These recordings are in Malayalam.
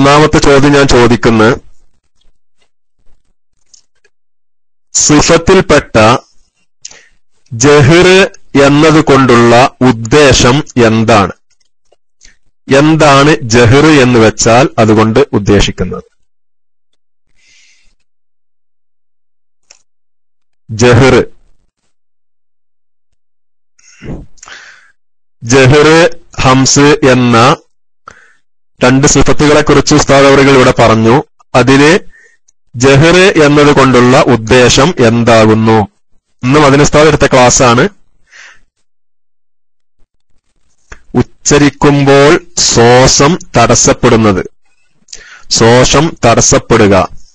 ഒന്നാമത്തെ ചോദ്യം ഞാൻ ചോദിക്കുന്നത് സിഫത്തിൽപ്പെട്ട ജഹിർ എന്നത് കൊണ്ടുള്ള ഉദ്ദേശം എന്താണ് എന്താണ് ജഹിർ എന്ന് വെച്ചാൽ അതുകൊണ്ട് ഉദ്ദേശിക്കുന്നത് ജഹിർ ജഹിർ ഹംസ് എന്ന രണ്ട് സിഫത്തുകളെ കുറിച്ച് ഉസ്താദവറുകൾ ഇവിടെ പറഞ്ഞു അതിന് ജഹിർ എന്നത് കൊണ്ടുള്ള ഉദ്ദേശം എന്താകുന്നു ഇന്നും അതിന് ഉസ്താദ് എടുത്ത ക്ലാസ്സാണ് ഉച്ചരിക്കുമ്പോൾ ശ്വാസം തടസ്സപ്പെടുന്നത് ശ്വാസം തടസ്സപ്പെടുക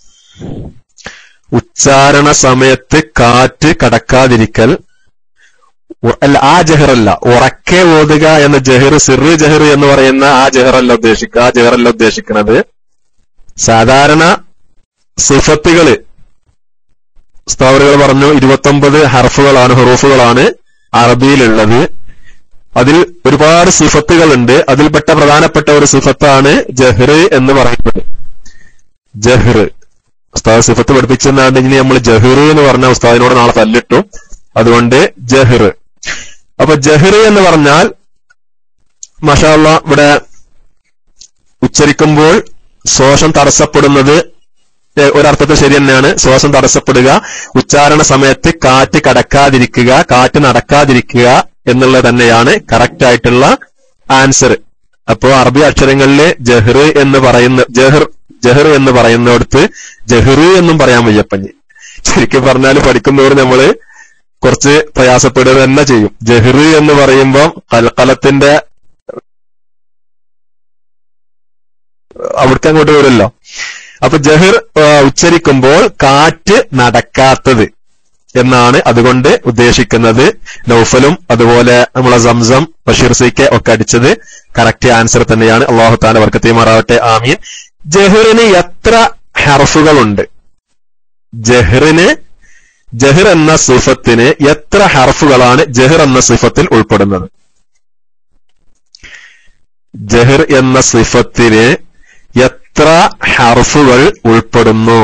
ഉച്ചാരണ സമയത്ത് കാറ്റ് കടക്കാതിരിക്കൽ ഉ- അല്ല ആ ജഹറല്ല ഉറക്കെ ഓതുക എന്ന ജഹർ സിറ് ജഹർ എന്ന് പറയുന്ന ആ ജഹറല്ല ഉദ്ദേശിക്കുക ആ ജഹറല്ല ഉദ്ദേശിക്കുന്നത് സാധാരണ സിഫത്തുകള് സ്ഥാവറുകൾ പറഞ്ഞു ഇരുപത്തൊമ്പത് ഹർഫുകളാണ് ഹുറൂഫുകളാണ് അറബിയിലുള്ളത് അതിൽ ഒരുപാട് സിഫത്തുകളുണ്ട് അതിൽപ്പെട്ട പ്രധാനപ്പെട്ട ഒരു സിഫത്താണ് ജഹ്ർ എന്ന് പറയുന്നത് ജഹ്ർ ഉസ്താദ് സിഫത്ത് പഠിപ്പിച്ചെന്നാണ്ട് ഇനി നമ്മൾ ജഹ്ർ എന്ന് പറഞ്ഞ ഉസ്താദിനോട് നാളെ തല്ലിട്ടു അതുകൊണ്ട് ജഹ്ർ അപ്പൊ ജഹ്ർ എന്ന് പറഞ്ഞാൽ മഷാല്ല ഇവിടെ ഉച്ചരിക്കുമ്പോൾ ശ്വാസം തടസ്സപ്പെടുന്നത് ഏ, ഒരർത്ഥത്തിൽ ശരി തന്നെയാണ് ശ്വാസം തടസ്സപ്പെടുക ഉച്ചാരണ സമയത്ത് കാറ്റ് കടക്കാതിരിക്കുക കാറ്റ് നടക്കാതിരിക്കുക എന്നുള്ളത് തന്നെയാണ് കറക്റ്റ് ആയിട്ടുള്ള ആൻസർ അപ്പോ അറബി അക്ഷരങ്ങളില് ജഹ്ർ എന്ന് പറയുന്ന ജഹർ ജഹർ എന്ന് പറയുന്നിടത്ത് ജഹ്ർ എന്നും പറയാൻ വയ്യപ്പഞ്ഞ് ശരിക്കും പറഞ്ഞാൽ പഠിക്കുന്നവർ നമ്മള് കുറച്ച് പ്രയാസപ്പെടുക തന്നെ ചെയ്യും ജഹ്ർ എന്ന് പറയുമ്പോൾ കലക്കലത്തിന്റെ അവിടേക്ക് അങ്ങോട്ട് വരുമല്ലോ അപ്പൊ ജഹിർ ആ, ഉച്ചരിക്കുമ്പോൾ കാറ്റ് നടക്കാത്തത് എന്നാണ് അതുകൊണ്ട് ഉദ്ദേശിക്കുന്നത് നൗഫലും അതുപോലെ നമ്മളെ സംസം ബഷീർ സിക്ക് ഒക്കെ അടിച്ചത് കറക്റ്റ് ആൻസർ തന്നെയാണ് അള്ളാഹു താല വർക്കത്തിമാറാവട്ടെ ആമീൻ ജഹിറിന് എത്ര ഹർഫുകളുണ്ട് ജഹിറിന് ജഹിർ എന്ന സിഫത്തിന് എത്ര ഹർഫുകളാണ് ജഹിർ എന്ന സിഫത്തിൽ ഉൾപ്പെടുന്നത് ജഹിർ എന്ന സിഫത്തിന് എത്ര ഹർഫുകൾ ഉൾപ്പെടുന്നു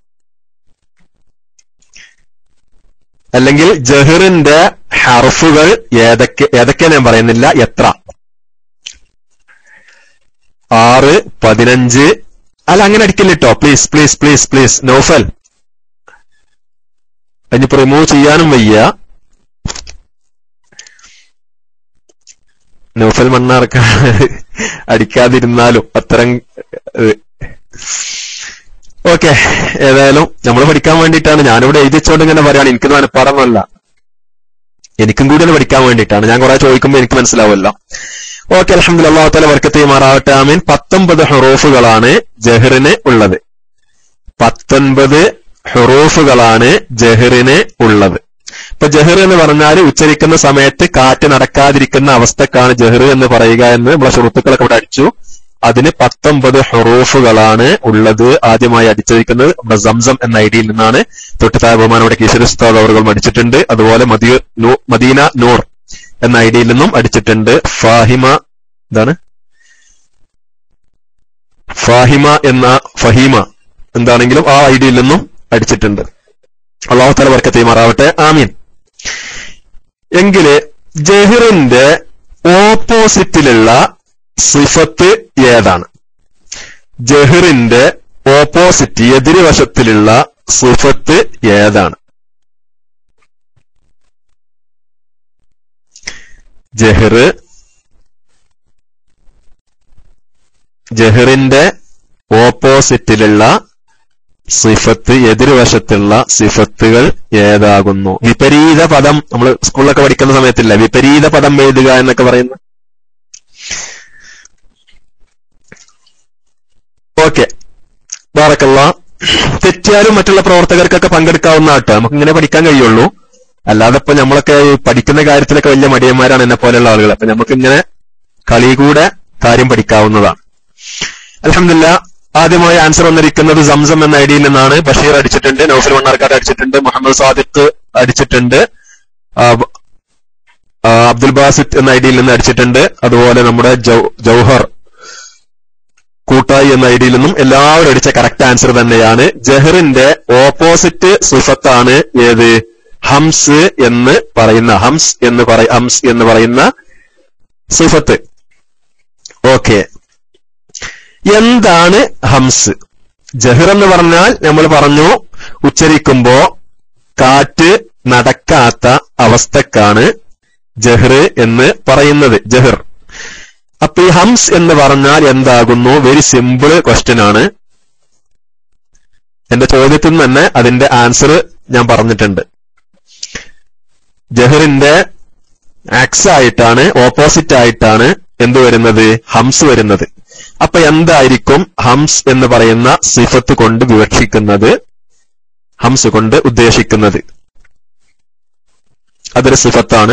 അല്ലെങ്കിൽ ജഹിറിന്റെ ഹർഫുകൾ ഏതൊക്കെ ഏതൊക്കെ ഞാൻ പറയുന്നില്ല എത്ര ആറ് പതിനഞ്ച് അല്ല അങ്ങനെ അടിക്കില്ല കേട്ടോ please please please please Noufal അതിനിപ്പോ റിമൂവ് ചെയ്യാനും വയ്യ നൗഫൽ മണ്ണാർക്ക് അടിക്കാതിരുന്നാലും അത്തരം ഓക്കെ ഏതായാലും നമ്മൾ പഠിക്കാൻ വേണ്ടിയിട്ടാണ് ഞാനിവിടെ എഴുതി വെച്ചോണ്ട് ഇങ്ങനെ പറയാണ് എനിക്ക് മനഃപ്പാടമല്ല എനിക്കും കൂടി ഒന്ന് പഠിക്കാൻ വേണ്ടിയിട്ടാണ് ഞാൻ കുറെ ചോദിക്കുമ്പോൾ എനിക്ക് മനസ്സിലാവുമല്ലോ ഓക്കെ അലഹമ്മദ് അള്ളാഹു തല വർക്കത്ത് മാറാവട്ടെ ആമീൻ പത്തൊമ്പത് ഹുറൂഫുകളാണ് ജഹറിന് ഉള്ളത് പത്തൊൻപത് ഹുറൂഫുകളാണ് ജഹറിന് ഉള്ളത് ഇപ്പൊ ജഹർ എന്ന് പറഞ്ഞാൽ ഉച്ചരിക്കുന്ന സമയത്ത് കാറ്റ് നടക്കാതിരിക്കുന്ന അവസ്ഥക്കാണ് ജഹർ എന്ന് പറയുക എന്ന് നമ്മളെ സുഹൃത്തുക്കളൊക്കെ ഇവിടെ അടിച്ചു അതിന് പത്തൊമ്പത് ഹുറൂഫുകളാണ് ഉള്ളത് ആദ്യമായി അടിച്ചിരിക്കുന്നത് നമ്മുടെ സംസം എന്ന ഐഡിയിൽ നിന്നാണ് തൊട്ടുതായ ബഹുമാനോടെ കിഷോർ ഉസ്താദ് അവർ അടിച്ചിട്ടുണ്ട് അതുപോലെ മദീ നൂ- മദീന നൂർ എന്ന ഐഡിയിൽ നിന്നും അടിച്ചിട്ടുണ്ട് ഫാഹിമ എന്താണ് ഫാഹിമ എന്ന ഫഹീമ എന്താണെങ്കിലും ആ ഐഡിയിൽ നിന്നും അടിച്ചിട്ടുണ്ട് അള്ളാഹു തല വർക്കത്തെ മാറാവട്ടെ ആമീൻ എങ്കില് ജഹിറിന്റെ ഓപ്പോസിറ്റിലുള്ള സിഫത്ത് ഏതാണ് ജഹിറിന്റെ ഓപ്പോസിറ്റ് എതിർവശത്തിലുള്ള സിഫത്ത് ഏതാണ് ജഹിർ ജഹിറിന്റെ ഓപ്പോസിറ്റിലുള്ള സിഫത്ത് എതിർവശത്തുള്ള സിഫത്തുകൾ ഏതാകുന്നു വിപരീത പദം നമ്മൾ സ്കൂളിലൊക്കെ പഠിക്കുന്ന സമയത്തില്ല വിപരീത പദം എഴുതുക എന്നൊക്കെ പറയുന്നു ഓക്കെ ബാറക്കല്ല തെറ്റിയാലും മറ്റുള്ള പ്രവർത്തകർക്കൊക്കെ പങ്കെടുക്കാവുന്ന ആട്ടോ നമുക്ക് ഇങ്ങനെ പഠിക്കാൻ കഴിയുള്ളൂ അല്ലാതെ ഇപ്പൊ നമ്മളൊക്കെ ഈ പഠിക്കുന്ന കാര്യത്തിലൊക്കെ വലിയ മടിയന്മാരാണ് എന്നെ പോലെയുള്ള ആളുകൾ അപ്പൊ നമുക്ക് ഇങ്ങനെ കളി കൂടെ കാര്യം പഠിക്കാവുന്നതാണ് അലഹമില്ല ആദ്യമായി ആൻസർ വന്നിരിക്കുന്നത് സംസം എന്ന ഐഡിയിൽ നിന്നാണ് ബഷീർ അടിച്ചിട്ടുണ്ട് നൌഫൽ മണ്ണാർക്കാട് അടിച്ചിട്ടുണ്ട് മുഹമ്മദ് സാദിഖ് അടിച്ചിട്ടുണ്ട് ആ, ബ- ആ, അബ്ദുൽ ബാസിത്ത് എന്ന ഐഡിയിൽ നിന്ന് അടിച്ചിട്ടുണ്ട് അതുപോലെ നമ്മുടെ ജൗ- ജൗഹർ കൂട്ടായി ദുബായ് എന്ന ഐഡിയിൽ നിന്നും എല്ലാവരും അടിച്ച കറക്റ്റ് ആൻസർ തന്നെയാണ് ജഹറിന്റെ ഓപ്പോസിറ്റ് സിഫത്താണ് ഏത് ഹംസ് എന്ന് പറയുന്ന ഹംസ് എന്ന് പറ ഹംസ് എന്ന് പറയുന്ന സിഫത്ത് ഓക്കെ എന്താണ് ഹംസ് ജഹർ എന്ന് പറഞ്ഞാൽ നമ്മൾ പറഞ്ഞു ഉച്ചരിക്കുമ്പോ കാറ്റ് നടക്കാത്ത അവസ്ഥക്കാണ് ജഹർ എന്ന് പറയുന്നത് ജഹർ അപ്പൊ ഈ ഹംസ് എന്ന് പറഞ്ഞാൽ എന്താകുന്നു വെരി സിമ്പിൾ ക്വസ്റ്റ്യൻ ആണ് എന്റെ ചോദ്യത്തിൽ നിന്ന് തന്നെ അതിന്റെ ആൻസർ ഞാൻ പറഞ്ഞിട്ടുണ്ട് ജഹറിന്റെ ആക്സ് ആയിട്ടാണ് ഓപ്പോസിറ്റ് ആയിട്ടാണ് എന്ത് വരുന്നത് ഹംസ് വരുന്നത് അപ്പൊ എന്തായിരിക്കും ഹംസ് എന്ന് പറയുന്ന സിഫത്ത് കൊണ്ട് വിവക്ഷിക്കുന്നത് ഹംസ് കൊണ്ട് ഉദ്ദേശിക്കുന്നത് അതൊരു സിഫത്താണ്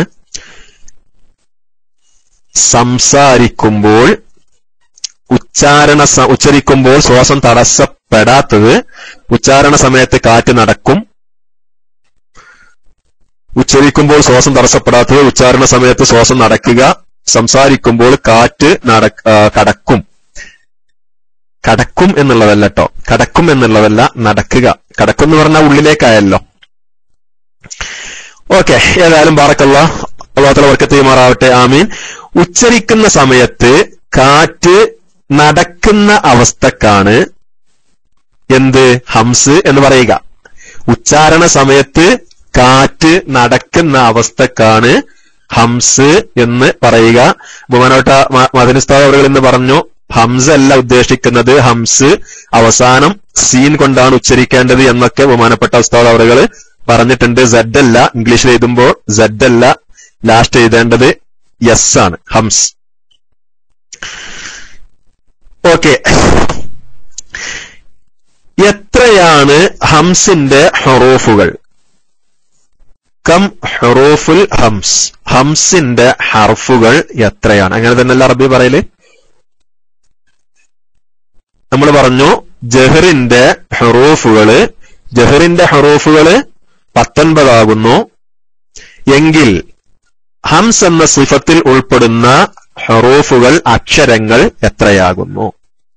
സംസാരിക്കുമ്പോൾ ഉച്ചാരണ സ- ഉച്ചരിക്കുമ്പോൾ ശ്വാസം തടസ്സപ്പെടാത്തത് ഉച്ചാരണ സമയത്ത് കാറ്റ് നടക്കും ഉച്ചരിക്കുമ്പോൾ ശ്വാസം തടസ്സപ്പെടാത്തത് ഉച്ചാരണ സമയത്ത് ശ്വാസം നടക്കുക സംസാരിക്കുമ്പോൾ കാറ്റ് നട ആ, കടക്കും കടക്കും എന്നുള്ളതല്ല കേട്ടോ കടക്കും എന്നുള്ളതല്ല നടക്കുക കടക്കും എന്ന് പറഞ്ഞാൽ ഉള്ളിലേക്കായല്ലോ ഓക്കെ ഏതായാലും ബാറക്കല്ല അള്ളാഹുത്തല വർക്കത്ത് ചെയ്യുമാറാവട്ടെ ആമീൻ ഉച്ചരിക്കുന്ന സമയത്ത് കാറ്റ് നടക്കുന്ന അവസ്ഥക്കാണ് എന്ത് ഹംസ് എന്ന് പറയുക ഉച്ചാരണ സമയത്ത് കാറ്റ് നടക്കുന്ന അവസ്ഥക്കാണ് ഹംസ് എന്ന് പറയുക ബഹുമാനോട്ട മദനിസ്താവ് അവர்கள் എന്ന് പറഞ്ഞു ഹംസ് അല്ല ഉദ്ദേശിക്കുന്നത് ഹംസ് അവസാനം സീൻ കൊണ്ടാണ് ഉച്ചരിക്കേണ്ടത് എന്നൊക്കെ ബഹുമാനപ്പെട്ട ഉസ്താദ് അവറുകൾ പറഞ്ഞിട്ടുണ്ട് സെഡ് അല്ല ഇംഗ്ലീഷിൽ എഴുതുമ്പോൾ സെഡ് അല്ല ലാസ്റ്റ് എഴുതേണ്ടത് യെസ് ആണ് ഹംസ് ഓക്കെ എത്രയാണ് ഹംസിന്റെ ഹറൂഫുകൾ കം ഹറൂഫുൽ ഹംസ് ഹംസിന്റെ ഹർഫുകൾ എത്രയാണ് അങ്ങനെ തന്നെയല്ല അറബി പറയല് നമ്മൾ പറഞ്ഞു ജഹറിന്റെ ഹറൂഫുകള് ജഹറിന്റെ ഹറൂഫുകള് പത്തൊൻപതാകുന്നു എങ്കിൽ ഹംസ് എന്ന സിഫത്തിൽ ഉൾപ്പെടുന്ന ഹറൂഫുകൾ അക്ഷരങ്ങൾ എത്രയാകുന്നു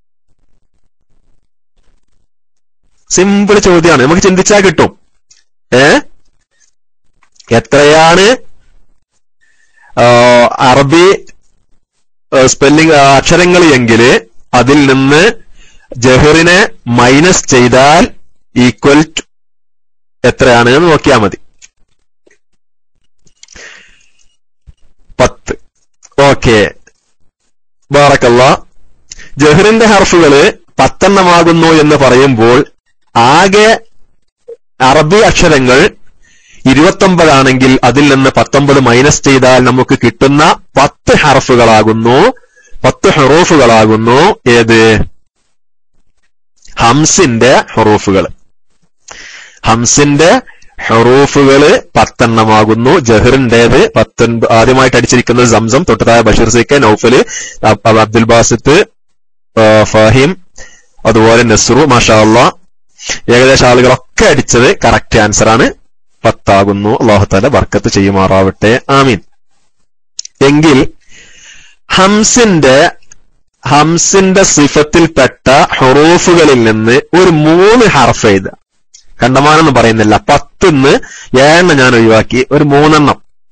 സിമ്പിൾ ചോദ്യമാണ് നമുക്ക് ചിന്തിച്ചാൽ കിട്ടും ഏ എത്രയാണ് ആ, അറബി സ്പെല്ലിംഗ് അക്ഷരങ്ങൾ എങ്കിൽ അതിൽ നിന്ന് ജഹറിനെ മൈനസ് ചെയ്താൽ ഈക്വൽ ടു എത്രയാണ് എന്ന് നോക്കിയാൽ മതി പത്ത് ഓക്കെ ബാറക്കല്ല ജഹറിന്റെ ഹർഫുകള് പത്തെണ്ണമാകുന്നു എന്ന് പറയുമ്പോൾ ആകെ അറബി അക്ഷരങ്ങൾ ഇരുപത്തൊമ്പതാണെങ്കിൽ അതിൽ നിന്ന് പത്തൊമ്പത് മൈനസ് ചെയ്താൽ നമുക്ക് കിട്ടുന്ന പത്ത് ഹർഫുകളാകുന്നു പത്ത് ഹെറൂഫുകളാകുന്നു ഏത് ഹംസിന്റെ ഹെറൂഫുകൾ ഹംസിന്റെ ഹെറൂഫുകള് പത്തെണ്ണമാകുന്നു ജഹറിന്റേത് പത്തൊൻപത് ആദ്യമായിട്ട് അടിച്ചിരിക്കുന്നത് സംസം തൊട്ടതായ ബഷീർ സിക്ക് നൌഫല് അബ് അബ്ദുൽ ബാസിത്ത് ആ, ഫാഹിം അതുപോലെ നസ്രു മാഷാ അള്ളാ ഏകദേശം ആളുകളൊക്കെ അടിച്ചത് കറക്റ്റ് ആൻസർ ആണ് പത്താകുന്നു അള്ളാഹുത്താല ബർക്കത്ത് ചെയ്യുമാറാവട്ടെ ആമീൻ എങ്കിൽ ഹംസിന്റെ ഹംസിന്റെ സിഫത്തിൽപ്പെട്ട ഹൊറൂഫുകളിൽ നിന്ന് ഒരു മൂന്ന് ഹർഫ് എഴുതുക കണ്ടമാനൊന്നും പറയുന്നില്ല പത്തിന്ന് ഏഴെണ്ണം ഞാൻ ഒഴിവാക്കി ഒരു മൂന്നെണ്ണം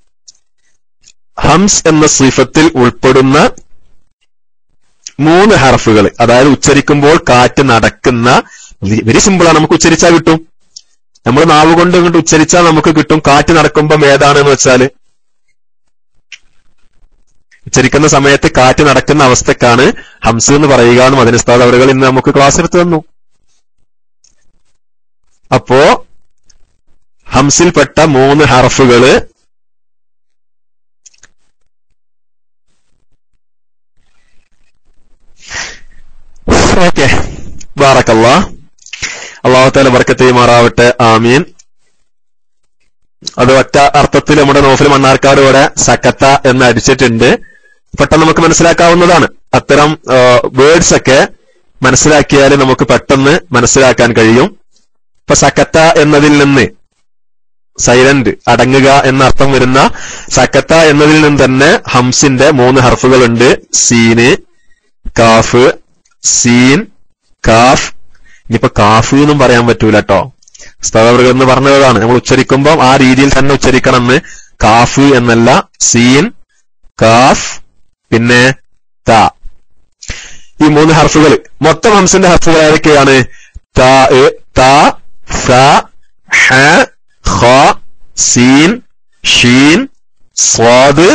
ഹംസ് എന്ന സിഫത്തിൽ ഉൾപ്പെടുന്ന മൂന്ന് ഹർഫുകൾ അതായത് ഉച്ചരിക്കുമ്പോൾ കാറ്റ് നടക്കുന്ന വെരി സിമ്പിളാണ് നമുക്ക് ഉച്ചരിച്ചാൽ കിട്ടും നമ്മൾ നാവ് കൊണ്ട് ഇങ്ങോട്ട് ഉച്ചരിച്ചാൽ നമുക്ക് കിട്ടും കാറ്റ് നടക്കുമ്പം ഏതാണെന്ന് വെച്ചാല് ഉച്ചരിക്കുന്ന സമയത്ത് കാറ്റ് നടക്കുന്ന അവസ്ഥക്കാണ് ഹംസ് എന്ന് പറയുക എന്ന് മദനസ്ഥാദ് അവരുകൾ ഇന്ന് നമുക്ക് ക്ലാസ് എടുത്തു തന്നു അപ്പോ ഹംസിൽപ്പെട്ട മൂന്ന് ഹർഫുകള് ഓക്കെ ബാറക്കല്ലാ അള്ളാഹുത്താല ബർക്കത്ത് ചെയ്യുമാറാവട്ടെ ആമീൻ അത് ഒറ്റ അർത്ഥത്തിൽ നമ്മുടെ നോഫിൽ മണ്ണാർക്കാട് ഇവിടെ സക്കത്ത എന്ന് അടിച്ചിട്ടുണ്ട് പെട്ടെന്ന് നമുക്ക് മനസ്സിലാക്കാവുന്നതാണ് അത്തരം വേർഡ്സ് ഒക്കെ മനസ്സിലാക്കിയാൽ നമുക്ക് പെട്ടെന്ന് മനസ്സിലാക്കാൻ കഴിയും ഇപ്പൊ സക്കത്ത എന്നതിൽ നിന്ന് സൈലന്റ് അടങ്ങുക എന്ന അർത്ഥം വരുന്ന സക്കത്ത എന്നതിൽ നിന്ന് തന്നെ ഹംസിന്റെ മൂന്ന് ഹർഫുകളുണ്ട് സീന് കാഫ് സീൻ കാഫ് ഇനിയിപ്പോ കാഫ് എന്നും പറയാൻ പറ്റൂല കേട്ടോ സ്തവറുകൾ എന്ന് പറഞ്ഞതാണ് നമ്മൾ ഉച്ചരിക്കുമ്പോൾ ആ രീതിയിൽ തന്നെ ഉച്ചരിക്കണം എന്ന് കാഫ് എന്നല്ല സീൻ കാഫ് പിന്നെ ത ഈ മൂന്ന് ഹർഫുകൾ മൊത്തം ഹംസിന്റെ ഹർഫുകൾ ഏതൊക്കെയാണ് ത ത സ ഹ ഖ സീൻ ഷീൻ സ്വാദ്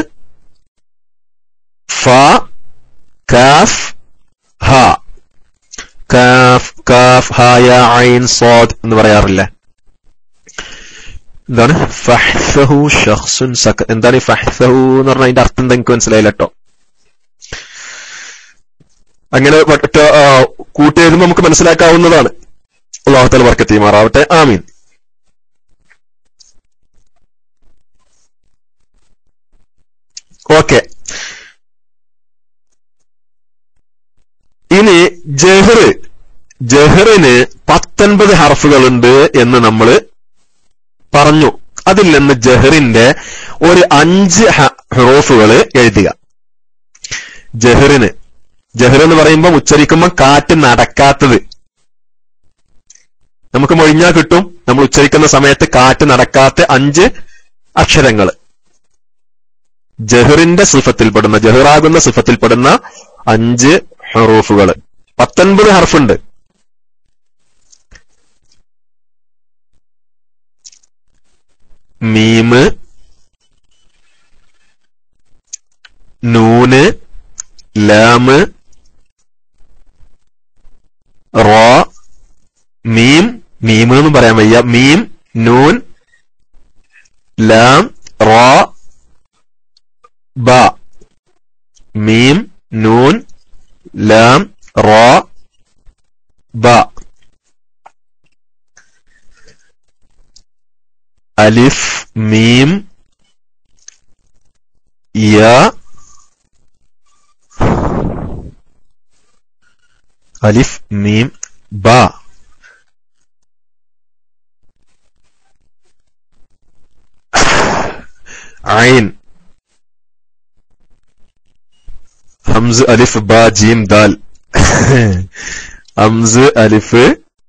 ഫ കാഫ് ഹ കാഫ് കാഫ് ഹായ ഐൻ സ്വാദ് എന്ന് പറയാറില്ലേ എന്താണ് ഫഹ്സഹു ഷഖ്സുൻ സക എന്താണ് ഈ ഫഹ്സഹു എന്ന് പറഞ്ഞാൽ അതിന്റെ അർത്ഥം എന്താ എനിക്ക് മനസ്സിലായില്ല കേട്ടോ അങ്ങനെ ഒറ്റ കൂട്ടിയെഴുതുമ്പോൾ നമുക്ക് മനസ്സിലാക്കാവുന്നതാണ് അള്ളാഹുത്തല വർക്കത്ത് ചെയ്യുമാറാവട്ടെ ആമീൻ ഓക്കെ ഇനി ജഹർ ജഹറിന് പത്തൊൻപത് ഹർഫുകളുണ്ട് എന്ന് നമ്മൾ പറഞ്ഞു അതിൽ നിന്ന് ജഹറിന്റെ ഒരു അഞ്ച് ഹറോഫുകൾ എഴുതുക ജഹറിന് ജഹർ എന്ന് പറയുമ്പോൾ ഉച്ചരിക്കുമ്പോൾ കാറ്റ് നടക്കാത്തത് നമുക്ക് മൊഴിഞ്ഞാൽ കിട്ടും നമ്മൾ ഉച്ചരിക്കുന്ന സമയത്ത് കാറ്റ് നടക്കാത്ത അഞ്ച് അക്ഷരങ്ങൾ ജഹറിന്റെ സിഫത്തിൽപ്പെടുന്ന ജഹറാകുന്ന സിഫത്തിൽപ്പെടുന്ന അഞ്ച് ഹറൂഫുകൾ പത്തൊൻപത് ഹർഫുണ്ട് മീമ് നൂന് ലാമ് റോ മീം മീം എന്ന് പറയാൻ വയ്യ മീം നൂൻ ലാം റോ ബ മീം നൂൻ ലാം റോ ബ അലിഫ് മീം യ അലിഫ് മീം ബ ഐൻ ഹംസ് അലിഫ് ബ ജീം ദാൽ ഹംസ് അലിഫ്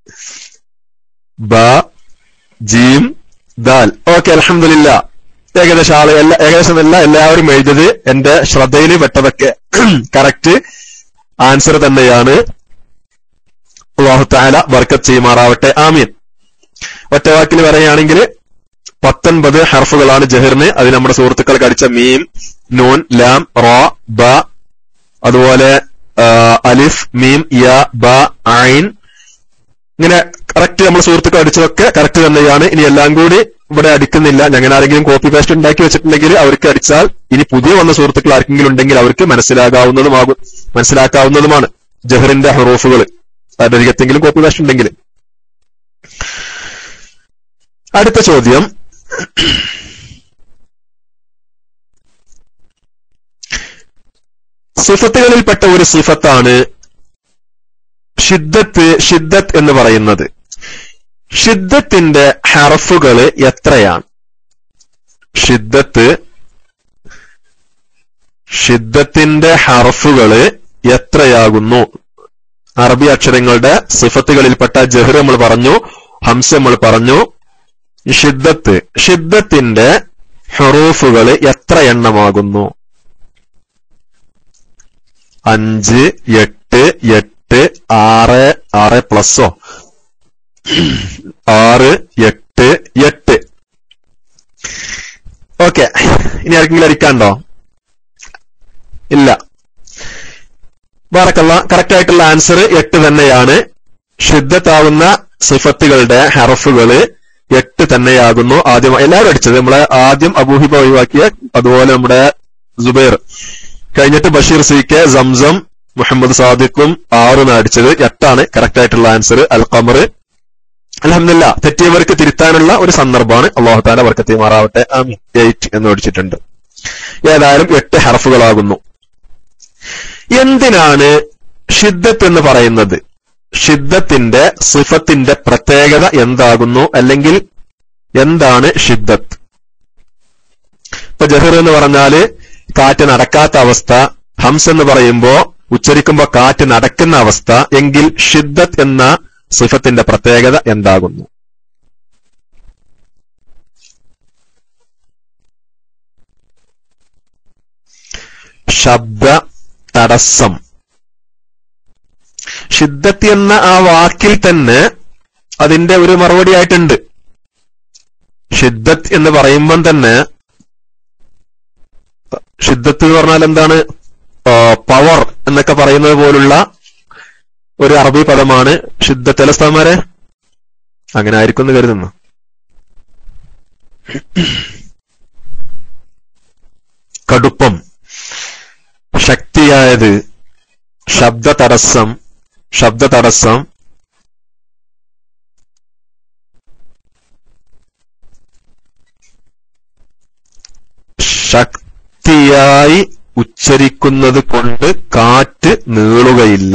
ബ ജീം ദാൽ ഓക്കെ അലഹമില്ല ഏകദേശം ആള് എല്ലാ ഏകദേശം എല്ലാ എല്ലാവരും എഴുതിയത് എന്റെ ശ്രദ്ധയിൽ പെട്ടതൊക്കെ കറക്റ്റ് ആൻസർ തന്നെയാണ് അള്ളാഹു താല വർക്കത്ത് ചെയ്യുമാറാവട്ടെ ആമീൻ ഒറ്റവാക്കിൽ പറയുകയാണെങ്കിൽ പത്തൊൻപത് ഹർഫുകളാണ് ജഹറിന് അത് നമ്മുടെ സുഹൃത്തുക്കൾ കടിച്ച മീം നൂൻ ലാം റോ ബ അതുപോലെ അലിഫ് മീം യ ബ ഐൻ ഇങ്ങനെ കറക്റ്റ് നമ്മൾ സുഹൃത്തുക്കൾ അടിച്ചതൊക്കെ കറക്റ്റ് തന്നെയാണ് ഇനി എല്ലാം കൂടി ഇവിടെ അടിക്കുന്നില്ല ഞങ്ങൾ ആരെങ്കിലും കോപ്പി പേസ്റ്റ് ഉണ്ടാക്കി വെച്ചിട്ടുണ്ടെങ്കിൽ അവർക്ക് അടിച്ചാൽ ഇനി പുതിയ വന്ന സുഹൃത്തുക്കൾ ആർക്കെങ്കിലും ഉണ്ടെങ്കിൽ അവർക്ക് മനസ്സിലാകാവുന്നതുമാകും മനസ്സിലാക്കാവുന്നതുമാണ് ജഹറിന്റെ ഹറൂഫുകൾ അതിനരികത്തെങ്കിലും കോപ്പി പേസ്റ്റ് ഉണ്ടെങ്കിൽ അടുത്ത ചോദ്യം സിഫത്തുകളിൽപ്പെട്ട ഒരു സിഫത്താണ് ഷിദ്ദത്ത് ഷിദ്ദത്ത് എന്ന് പറയുന്നത് ഷിദ്ദത്തിന്റെ ഹർഫുകൾ എത്രയാണ് ഷിദ്ദത്ത് ഷിദ്ദത്തിന്റെ ഹർഫുകൾ എത്രയാകുന്നു അറബി അക്ഷരങ്ങളുടെ സിഫത്തുകളിൽപ്പെട്ട ജഹർ നമ്മൾ പറഞ്ഞു ഹംസ നമ്മൾ പറഞ്ഞു ഷിദ്ദത്ത് ഷിദ്ദത്തിന്റെ ഹറൂഫുകൾ എത്ര എണ്ണമാകുന്നു അഞ്ച് എട്ട് എട്ട് ആറ് ആറ് പ്ലസോ ആറ് എട്ട് എട്ട് ഓക്കെ ഇനി ആർക്കെങ്കിലും അടിക്കാണ്ടോ ഇല്ല ബാറക്കല്ല കറക്റ്റ് ആയിട്ടുള്ള ആൻസർ എട്ട് തന്നെയാണ് ശുദ്ധത്താവുന്ന സിഫത്തുകളുടെ ഹറഫുകള് എട്ട് തന്നെയാകുന്നു ആദ്യം എല്ലാവരും അടിച്ചത് നമ്മളെ ആദ്യം അബൂഹിബ ഒഴിവാക്കിയ അതുപോലെ നമ്മുടെ ജുബൈർ കഴിഞ്ഞിട്ട് ബഷീർ സി കെ സംസം മുഹമ്മദ് സാദിഖും ആറും അടിച്ചത് എട്ടാണ് കറക്റ്റ് ആയിട്ടുള്ള ആൻസർ അൽ ഖമർ അലഹമില്ല തെറ്റിയവർക്ക് തിരുത്താനുള്ള ഒരു സന്ദർഭമാണ് അള്ളാഹുത്താല വർക്കത്തി മാറാവട്ടെ ആമീൻ എയ്റ്റ് എന്ന് ഓടിച്ചിട്ടുണ്ട് ഏതായാലും എട്ട് ഹർഫുകളാകുന്നു എന്തിനാണ് ഷിദ്ദത്ത് എന്ന് പറയുന്നത് ഷിദ്ദത്തിന്റെ സിഫത്തിന്റെ പ്രത്യേകത എന്താകുന്നു അല്ലെങ്കിൽ എന്താണ് ഷിദ്ദത്ത് ഇപ്പൊ ജഹർ എന്ന് പറഞ്ഞാല് കാറ്റ് നടക്കാത്ത അവസ്ഥ ഹംസ് എന്ന് പറയുമ്പോ ഉച്ചരിക്കുമ്പോൾ കാറ്റ് നടക്കുന്ന അവസ്ഥ എങ്കിൽ ഷിദ്ദത്ത് എന്ന സിഫത്തിന്റെ പ്രത്യേകത എന്താകുന്നു ശബ്ദ തടസ്സം ഷിദ്ദത്ത് എന്ന ആ വാക്കിൽ തന്നെ അതിന്റെ ഒരു മറുപടി ആയിട്ടുണ്ട് ഷിദ്ദത്ത് എന്ന് പറയുമ്പം തന്നെ ഷിദ്ദത്ത് എന്ന് പറഞ്ഞാൽ എന്താണ് പവർ എന്നൊക്കെ പറയുന്നത് പോലുള്ള ഒരു അറബി പദമാണ് ഷിദ്ദത്ത് അല്ല സ്ഥാമാരെ അങ്ങനെ ആയിരിക്കും എന്ന് കരുതുന്നു കടുപ്പം ശക്തിയായത് ശബ്ദ തടസ്സം ശബ്ദ തടസ്സം ശക്തിയായി ഉച്ചരിക്കുന്നത് കൊണ്ട് കാറ്റ് നീളുകയില്ല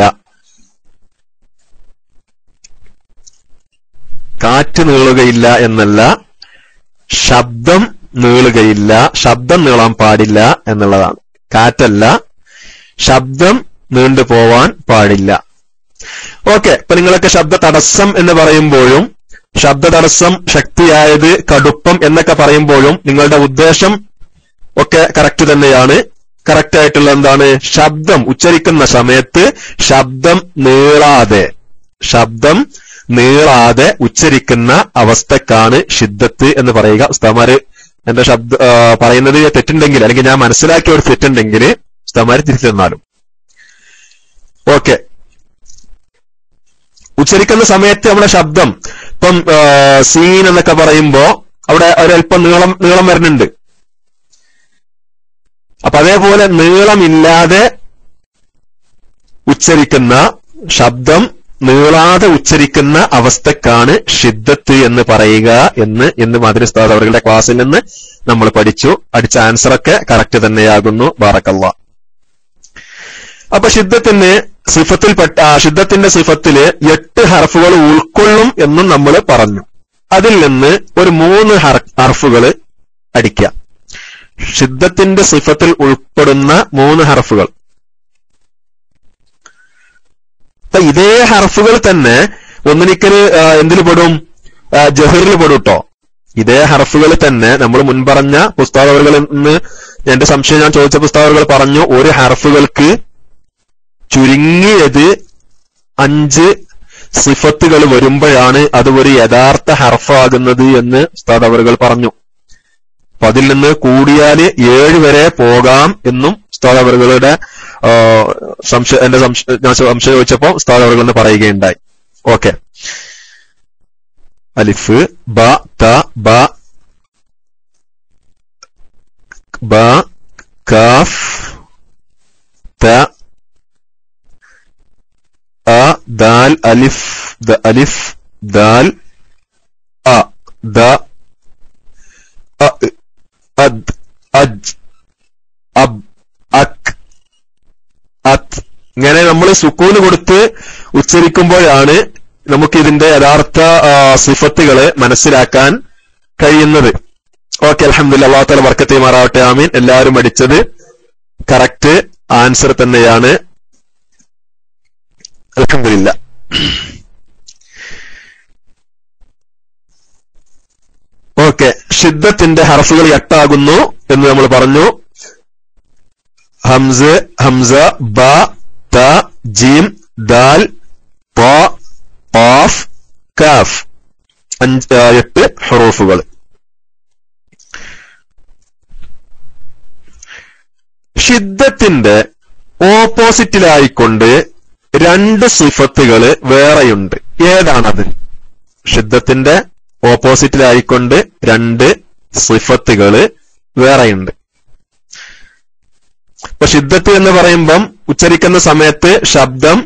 കാറ്റ് നീളുകയില്ല എന്നല്ല ശബ്ദം നീളുകയില്ല ശബ്ദം നീളാൻ പാടില്ല എന്നുള്ളതാണ് കാറ്റല്ല ശബ്ദം നീണ്ടു പോവാൻ പാടില്ല ഓക്കെ ഇപ്പൊ നിങ്ങളൊക്കെ ശബ്ദ തടസ്സം എന്ന് പറയുമ്പോഴും ശബ്ദ തടസ്സം ശക്തിയായത് കടുപ്പം എന്നൊക്കെ പറയുമ്പോഴും നിങ്ങളുടെ ഉദ്ദേശം ഒക്കെ കറക്റ്റ് തന്നെയാണ് കറക്റ്റ് ആയിട്ടുള്ള എന്താണ് ശബ്ദം ഉച്ചരിക്കുന്ന സമയത്ത് ശബ്ദം നീളാതെ ശബ്ദം നീളാതെ ഉച്ചരിക്കുന്ന അവസ്ഥക്കാണ് ഷിദ്ദത്ത് എന്ന് പറയുക ഉസ്താമാര് എന്റെ ശബ്ദ പറയുന്നത് തെറ്റുണ്ടെങ്കിൽ അല്ലെങ്കിൽ ഞാൻ മനസ്സിലാക്കിയ ഒരു തെറ്റുണ്ടെങ്കിൽ ഉസ്താമാര് തിരിച്ചു തന്നാലും ഓക്കെ ഉച്ചരിക്കുന്ന സമയത്ത് നമ്മുടെ ശബ്ദം ഇപ്പം സീൻ എന്നൊക്കെ പറയുമ്പോ അവിടെ ഒരല്പം നീളം നീളം വരുന്നുണ്ട് അപ്പൊ അതേപോലെ നീളമില്ലാതെ ഉച്ചരിക്കുന്ന ശബ്ദം നീളാതെ ഉച്ചരിക്കുന്ന അവസ്ഥക്കാണ് ഷിദ്ദത്ത് എന്ന് പറയുക എന്ന് എന്ന് മാതിരിസ്താദ് അവരുടെ ക്ലാസ്സിൽ നിന്ന് നമ്മൾ പഠിച്ചു അടിച്ച ആൻസറൊക്കെ കറക്റ്റ് തന്നെയാകുന്നു ബാറക്കല്ല അപ്പൊ ഷിദ്ദത്തിന് സിഫത്തിൽപ്പെട്ട ഷിദ്ദത്തിന്റെ സിഫത്തില് എട്ട് ഹർഫുകൾ ഉൾക്കൊള്ളും എന്നും നമ്മൾ പറഞ്ഞു അതിൽ നിന്ന് ഒരു മൂന്ന് ഹർഫുകൾ അടിക്കുക ഷിദ്ദത്തിന്റെ സിഫത്തിൽ ഉൾപ്പെടുന്ന മൂന്ന് ഹർഫുകൾ അപ്പൊ ഇതേ ഹർഫുകൾ തന്നെ ഒന്നിനിക്കല് എന്തിൽ പെടും ജഹറിൽ പെടും കേട്ടോ ഇതേ ഹർഫുകൾ തന്നെ നമ്മൾ മുൻപറഞ്ഞ പുസ്തകങ്ങളിൽ നിന്ന് എന്റെ സംശയം ഞാൻ ചോദിച്ച പുസ്തകങ്ങൾ പറഞ്ഞു ഒരു ഹർഫുകൾക്ക് ചുരുങ്ങിയത് അഞ്ച് സിഫത്തുകൾ വരുമ്പോഴാണ് അത് ഒരു യഥാർത്ഥ ഹർഫാകുന്നത് എന്ന് ഉസ്താദ് പറഞ്ഞു അപ്പൊ അതിൽ നിന്ന് കൂടിയാൽ ഏഴ് വരെ പോകാം എന്നും ഉസ്താദ് അവറുകളുടെ സംശയം എന്റെ ഞാൻ സംശയം ചോദിച്ചപ്പോ ഉസ്താദ് അവറുകൾ എന്ന് പറയുകയുണ്ടായി ഓക്കെ അലിഫ് ബ ത ബ ബ കാഫ് ത അ ദാൽ അലിഫ് ദ അലിഫ് ദാൽ അ ദ അദ് അജ് അബ് അക് അത് ഇങ്ങനെ നമ്മൾ സുക്കൂന് കൊടുത്ത് ഉച്ചരിക്കുമ്പോഴാണ് നമുക്ക് ഇതിന്റെ യഥാർത്ഥ സിഫത്തുകള് മനസ്സിലാക്കാൻ കഴിയുന്നത് ഓക്കെ അലഹമില്ല അള്ളാഹുത്തല വർക്കത്തി മാറാവട്ടെ ആമീൻ എല്ലാവരും അടിച്ചത് കറക്റ്റ് ആൻസർ തന്നെയാണ് അലഹമില്ല ഓക്കെ ഷിദ്ദത്തിന്റെ ഹർഫുകൾ എട്ടാകുന്നു എന്ന് നമ്മൾ പറഞ്ഞു ഹംസ് ഹംസ ബ ത ജീം ദാൽ പ ഓഫ് കാഫ് അഞ്ച് എട്ട് ഹറൂഫുകൾ ഷിദ്ദത്തിന്റെ ഓപ്പോസിറ്റിലായിക്കൊണ്ട് രണ്ട് സിഫത്തുകൾ വേറെയുണ്ട് ഏതാണത് ഷിദ്ദത്തിന്റെ ഓപ്പോസിറ്റിലായിക്കൊണ്ട് രണ്ട് സിഫത്തുകൾ വേറെയുണ്ട് ഇപ്പൊ ഷിദ്ദത്ത് എന്ന് പറയുമ്പം ഉച്ചരിക്കുന്ന സമയത്ത് ശബ്ദം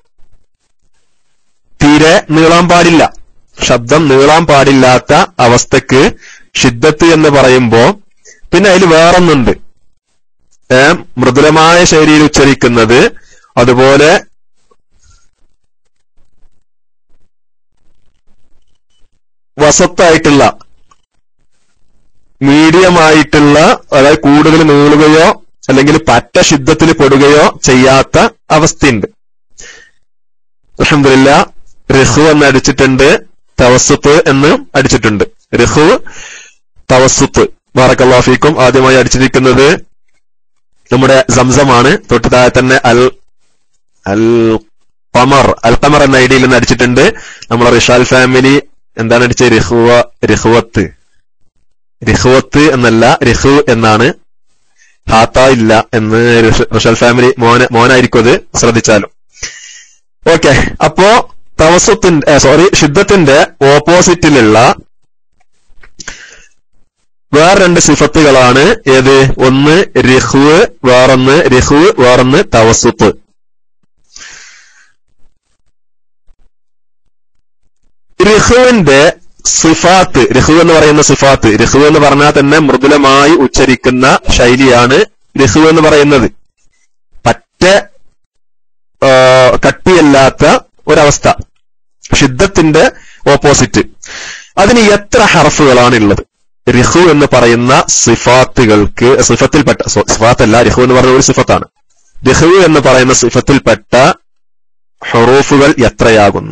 തീരെ നീളാൻ പാടില്ല ശബ്ദം നീളാൻ പാടില്ലാത്ത അവസ്ഥക്ക് ഷിദ്ദത്ത് എന്ന് പറയുമ്പോ പിന്നെ അതിൽ വേറൊന്നുണ്ട് ഏ മൃദുലമായ ശൈലിയിൽ ഉച്ചരിക്കുന്നത് അതുപോലെ വസത്തായിട്ടുള്ള മീഡിയം ആയിട്ടുള്ള അതായത് കൂടുതൽ നീളുകയോ അല്ലെങ്കിൽ പറ്റ ശുദ്ധത്തിൽ പെടുകയോ ചെയ്യാത്ത അവസ്ഥയുണ്ട് അലഹമില്ല റിഹു എന്ന് അടിച്ചിട്ടുണ്ട് തവസുത്ത് എന്ന് അടിച്ചിട്ടുണ്ട് റിഹു തവസുത്ത് ബാറക്കല്ലാഫിക്കും ആദ്യമായി അടിച്ചിരിക്കുന്നത് നമ്മുടെ സംസമാണ് തൊട്ട് താഴെ തന്നെ അൽ അൽ ഖമർ അൽ ഖമർ എന്ന ഐഡിയിൽ നിന്ന് അടിച്ചിട്ടുണ്ട് നമ്മളെ റിഷാൽ ഫാമിലി എന്താണ് അടിച്ചത് റിഹുവ റിഹുവത്ത് റിഹുവത്ത് എന്നല്ല റിഹു എന്നാണ് ഹാത്ത ഇല്ല എന്ന് റിഷ- റിഷാൽ ഫാമിലി മോന മോനായിരിക്കും അത് ശ്രദ്ധിച്ചാലും ഓക്കെ അപ്പോ തവസത്തിന്റെ സോറി ശുദ്ധത്തിന്റെ ഓപ്പോസിറ്റിലുള്ള വേറെ രണ്ട് സിഫത്തുകളാണ് ഏത് ഒന്ന് രഹു വേറൊന്ന് രഹു വേറൊന്ന് തവസുത്ത് രഹുവിന്റെ സിഫാത്ത് രഹു എന്ന് പറയുന്ന സിഫാത്ത് രഹു എന്ന് പറഞ്ഞാൽ തന്നെ മൃദുലമായി ഉച്ചരിക്കുന്ന ശൈലിയാണ് രഹു എന്ന് പറയുന്നത് പറ്റ ആ, കട്ടിയല്ലാത്ത ഒരവസ്ഥ ശുദ്ധത്തിന്റെ ഓപ്പോസിറ്റ് അതിന് എത്ര ഹർഫുകളാണ് ഉള്ളത് റിഹു എന്ന് പറയുന്ന സിഫാത്തുകൾക്ക് സിഫത്തിൽപ്പെട്ട സോ- സിഫാത്തല്ല റിഹു എന്ന് പറഞ്ഞ ഒരു സിഫത്താണ് റിഹു എന്ന് പറയുന്ന സിഫത്തിൽപ്പെട്ട ഹറൂഫുകൾ എത്രയാകുന്നു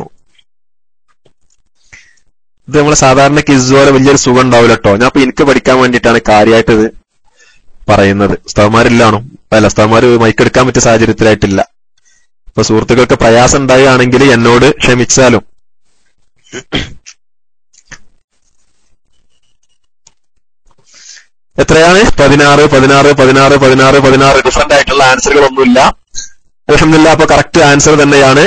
ഇത് നമ്മൾ സാധാരണ കിസ് പോലെ വലിയൊരു സുഖം ഉണ്ടാവില്ല കേട്ടോ ഞാൻ ഇപ്പൊ എനിക്ക് പഠിക്കാൻ വേണ്ടിയിട്ടാണ് കാര്യമായിട്ട് ഇത് പറയുന്നത് ഉസ്താവന്മാരില്ലാണോ അല്ല ഉസ്താവന്മാര് മൈക്കെടുക്കാൻ പറ്റിയ സാഹചര്യത്തിലായിട്ടില്ല ഇപ്പൊ സുഹൃത്തുക്കൾക്ക് പ്രയാസം ഉണ്ടാവുകയാണെങ്കിൽ എന്നോട് ക്ഷമിച്ചാലും എത്രയാണ് പതിനാറ് പതിനാറ് പതിനാറ് പതിനാറ് പതിനാറ് ഡിഫറെന്റ് ആയിട്ടുള്ള ആൻസറുകളൊന്നുമില്ല അലഹമില്ല അപ്പൊ കറക്റ്റ് ആൻസർ തന്നെയാണ്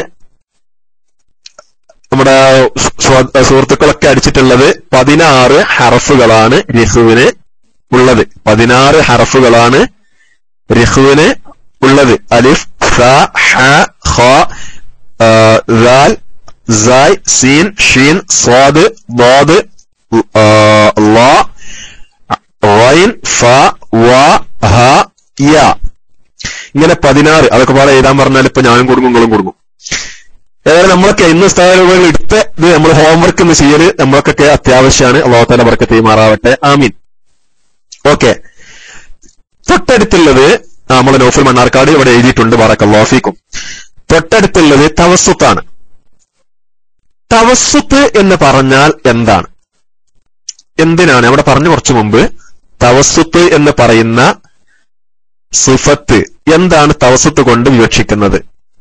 നമ്മുടെ സ്വ- സുഹൃത്തുക്കളൊക്കെ അടിച്ചിട്ടുള്ളത് പതിനാറ് ഹറഫുകളാണ് രഹുവിന് ഉള്ളത് പതിനാറ് ഹറഫുകളാണ് രഹുവിന് ഉള്ളത് അലിഫ് സ ഹ ഖ ആ, ദാൽ സായ് സീൻ ഷീൻ സ്വാദ് ضاد ആ, ള റൈൻ ഫ വ ഹ യ ഇങ്ങനെ പതിനാറ് അതൊക്കെ പാടെ എഴുതാൻ പറഞ്ഞാൽ ഇപ്പൊ ഞാനും കൊടുക്കും നിങ്ങളും കൊടുക്കും ഏതായാലും നമ്മളൊക്കെ ഇന്ന് സ്ഥാപനങ്ങളിൽ എടുത്ത് ഇത് നമ്മൾ ഹോംവർക്ക് എന്ന് ചെയ്യല് നമ്മൾക്കൊക്കെ അത്യാവശ്യമാണ് അള്ളാഹുത്താല ബർക്കത്ത് ചെയ്യുമാറാവട്ടെ ആമീൻ ഓക്കെ തൊട്ടടുത്തുള്ളത് ആ, നമ്മളെ നോഫൽ മണ്ണാർക്കാട് ഇവിടെ എഴുതിയിട്ടുണ്ട് ബാറക്കല്ലാഫിക്കും തൊട്ടടുത്തുള്ളത് തവസ്സുത്താണ് തവസ്സുത്ത് എന്ന് പറഞ്ഞാൽ എന്താണ് എന്തിനാണ് അവിടെ പറഞ്ഞു കുറച്ചു മുമ്പ് തവസ്സുത്ത് എന്ന് പറയുന്ന സിഫത്ത് എന്താണ് തവസ്സുത്ത് കൊണ്ട് വിവക്ഷിക്കുന്നത്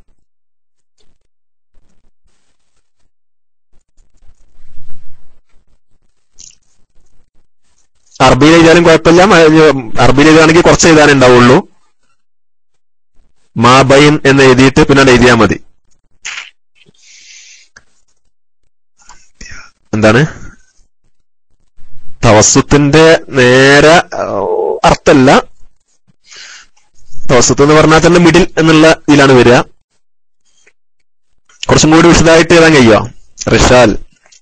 അറബിയിൽ എഴുതിയാലും കുഴപ്പമില്ല മ- അറബിയിൽ എഴുതുകയാണെങ്കിൽ കുറച്ച് എഴുതാനേ ഉണ്ടാവുള്ളൂ മാബൈൻ എന്ന് എഴുതിയിട്ട് പിന്നെ എഴുതിയാൽ മതി എന്താണ് തവസ്സുത്തിന്റെ നേരെ ആ, അർത്ഥമല്ല തവസ്സുത്ത് എന്ന് പറഞ്ഞാൽ തന്നെ മിഡിൽ എന്നുള്ള ഇതിലാണ് വരിക കുറച്ചും കൂടി വിശദമായിട്ട് എഴുതാൻ കഴിയോ റിഷാൽ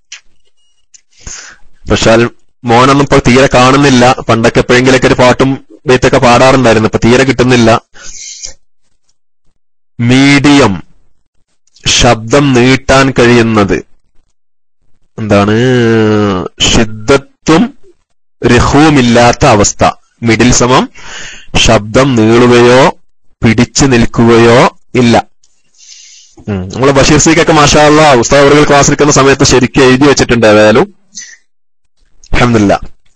റിഷാൽ മോനൊന്നും ഇപ്പോൾ തീരെ കാണുന്നില്ല പണ്ടൊക്കെ എപ്പോഴെങ്കിലൊക്കെ ഒരു പാട്ടും ബെയ്ത്തൊക്കെ പാടാറുണ്ടായിരുന്നു ഇപ്പൊ തീരെ കിട്ടുന്നില്ല മീഡിയം ശബ്ദം നീട്ടാൻ കഴിയുന്നത് എന്താണ് ഷിദ്ദത്തും രഹവുമില്ലാത്ത അവസ്ഥ മിഡിൽ സമം ശബ്ദം നീളുകയോ പിടിച്ചു നിൽക്കുകയോ ഇല്ല ഉം. നമ്മള് ബഷീർ സിക്കൊക്കെ മാഷാള്ള ഉസ്താദുകൾ ക്ലാസ് എടുക്കുന്ന സമയത്ത് ശരിക്കും എഴുതി വെച്ചിട്ടുണ്ട് ഏതായാലും അഹമ്മദില്ല